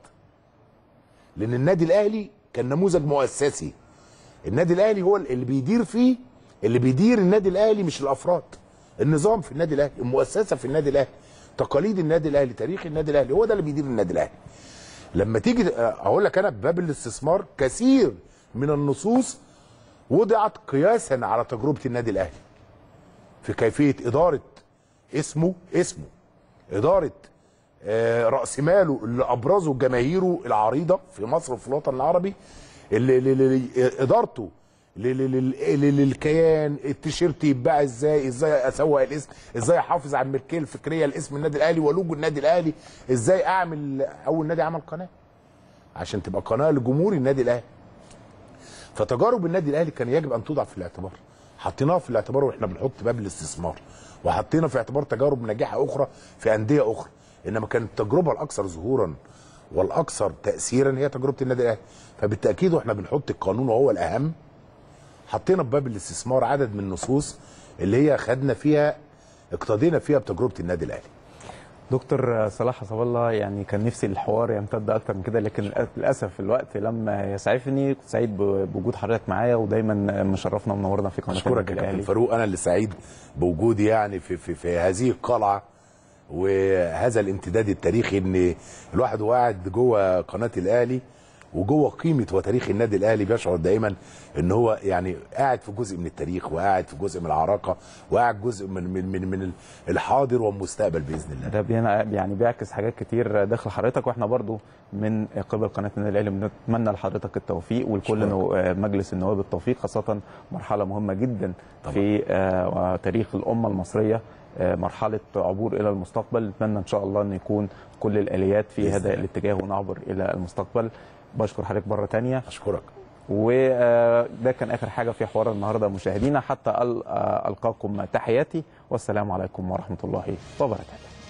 لان النادي الاهلي كان نموذج مؤسسي النادي الاهلي هو اللي بيدير فيه اللي بيدير النادي الاهلي مش الافراد النظام في النادي الاهلي المؤسسه في النادي الاهلي تقاليد النادي الاهلي تاريخ النادي الاهلي هو ده اللي بيدير النادي الاهلي لما تيجي اقول لك انا بباب الاستثمار كثير من النصوص وضعت قياسا على تجربه النادي الاهلي في كيفيه اداره اسمه اسمه اداره آه، راس ماله اللي ابرزه جماهيره العريضه في مصر وفي الوطن العربي اللي اللي- اللي ادارته لل- لل- لل- للكيان التيشيرت يتباع ازاي ازاي اسوق الاسم ازاي احافظ على الملكيه الفكريه لاسم النادي الاهلي ولوجو النادي الاهلي ازاي اعمل اول نادي عمل قناه عشان تبقى قناه لجمهور النادي الاهلي فتجارب النادي الاهلي كان يجب ان توضع في الاعتبار حطيناها في الاعتبار واحنا بنحط باب الاستثمار وحطينا في اعتبار تجارب ناجحه اخرى في انديه اخرى انما كانت التجربه الاكثر ظهورا والاكثر تاثيرا هي تجربه النادي الاهلي فبالتاكيد واحنا بنحط القانون وهو الاهم حطينا في باب الاستثمار عدد من النصوص اللي هي خدنا فيها اقتدينا فيها بتجربه النادي الاهلي دكتور صلاح حسب الله يعني كان نفسي الحوار يمتد اكتر من كده لكن للاسف الوقت لم يسعفني كنت سعيد بوجود حضرتك معايا ودايما مشرفنا ومنورنا في قناه اشكرك النادي يا كابتن الاهلي فاروق انا اللي سعيد بوجودي يعني في في, في هذه القلعه وهذا الامتداد التاريخي ان الواحد وهو قاعد جوه قناه الاهلي وجوه قيمه وتاريخ النادي الاهلي بيشعر دائما ان هو يعني قاعد في جزء من التاريخ وقاعد في جزء من العراقه وقاعد جزء من من من, من الحاضر والمستقبل باذن الله ده بينا- يعني بيعكس حاجات كتير داخل حضرتك واحنا برضو من قبل قناه النادي الاهلي بنتمنى لحضرتك التوفيق ولكل شكراً. نو- آه، مجلس النواب التوفيق خاصه مرحله مهمه جدا طبعاً. في آه، تاريخ الامه المصريه آه، مرحله عبور الى المستقبل نتمنى ان شاء الله ان يكون كل الاليات في بإذن هذا الله. الاتجاه ونعبر الى المستقبل بشكر حضرتك مره تانية اشكرك وده كان اخر حاجه في حوار النهارده مشاهدينا حتى أل- آه، القاكم تحياتي والسلام عليكم ورحمه الله وبركاته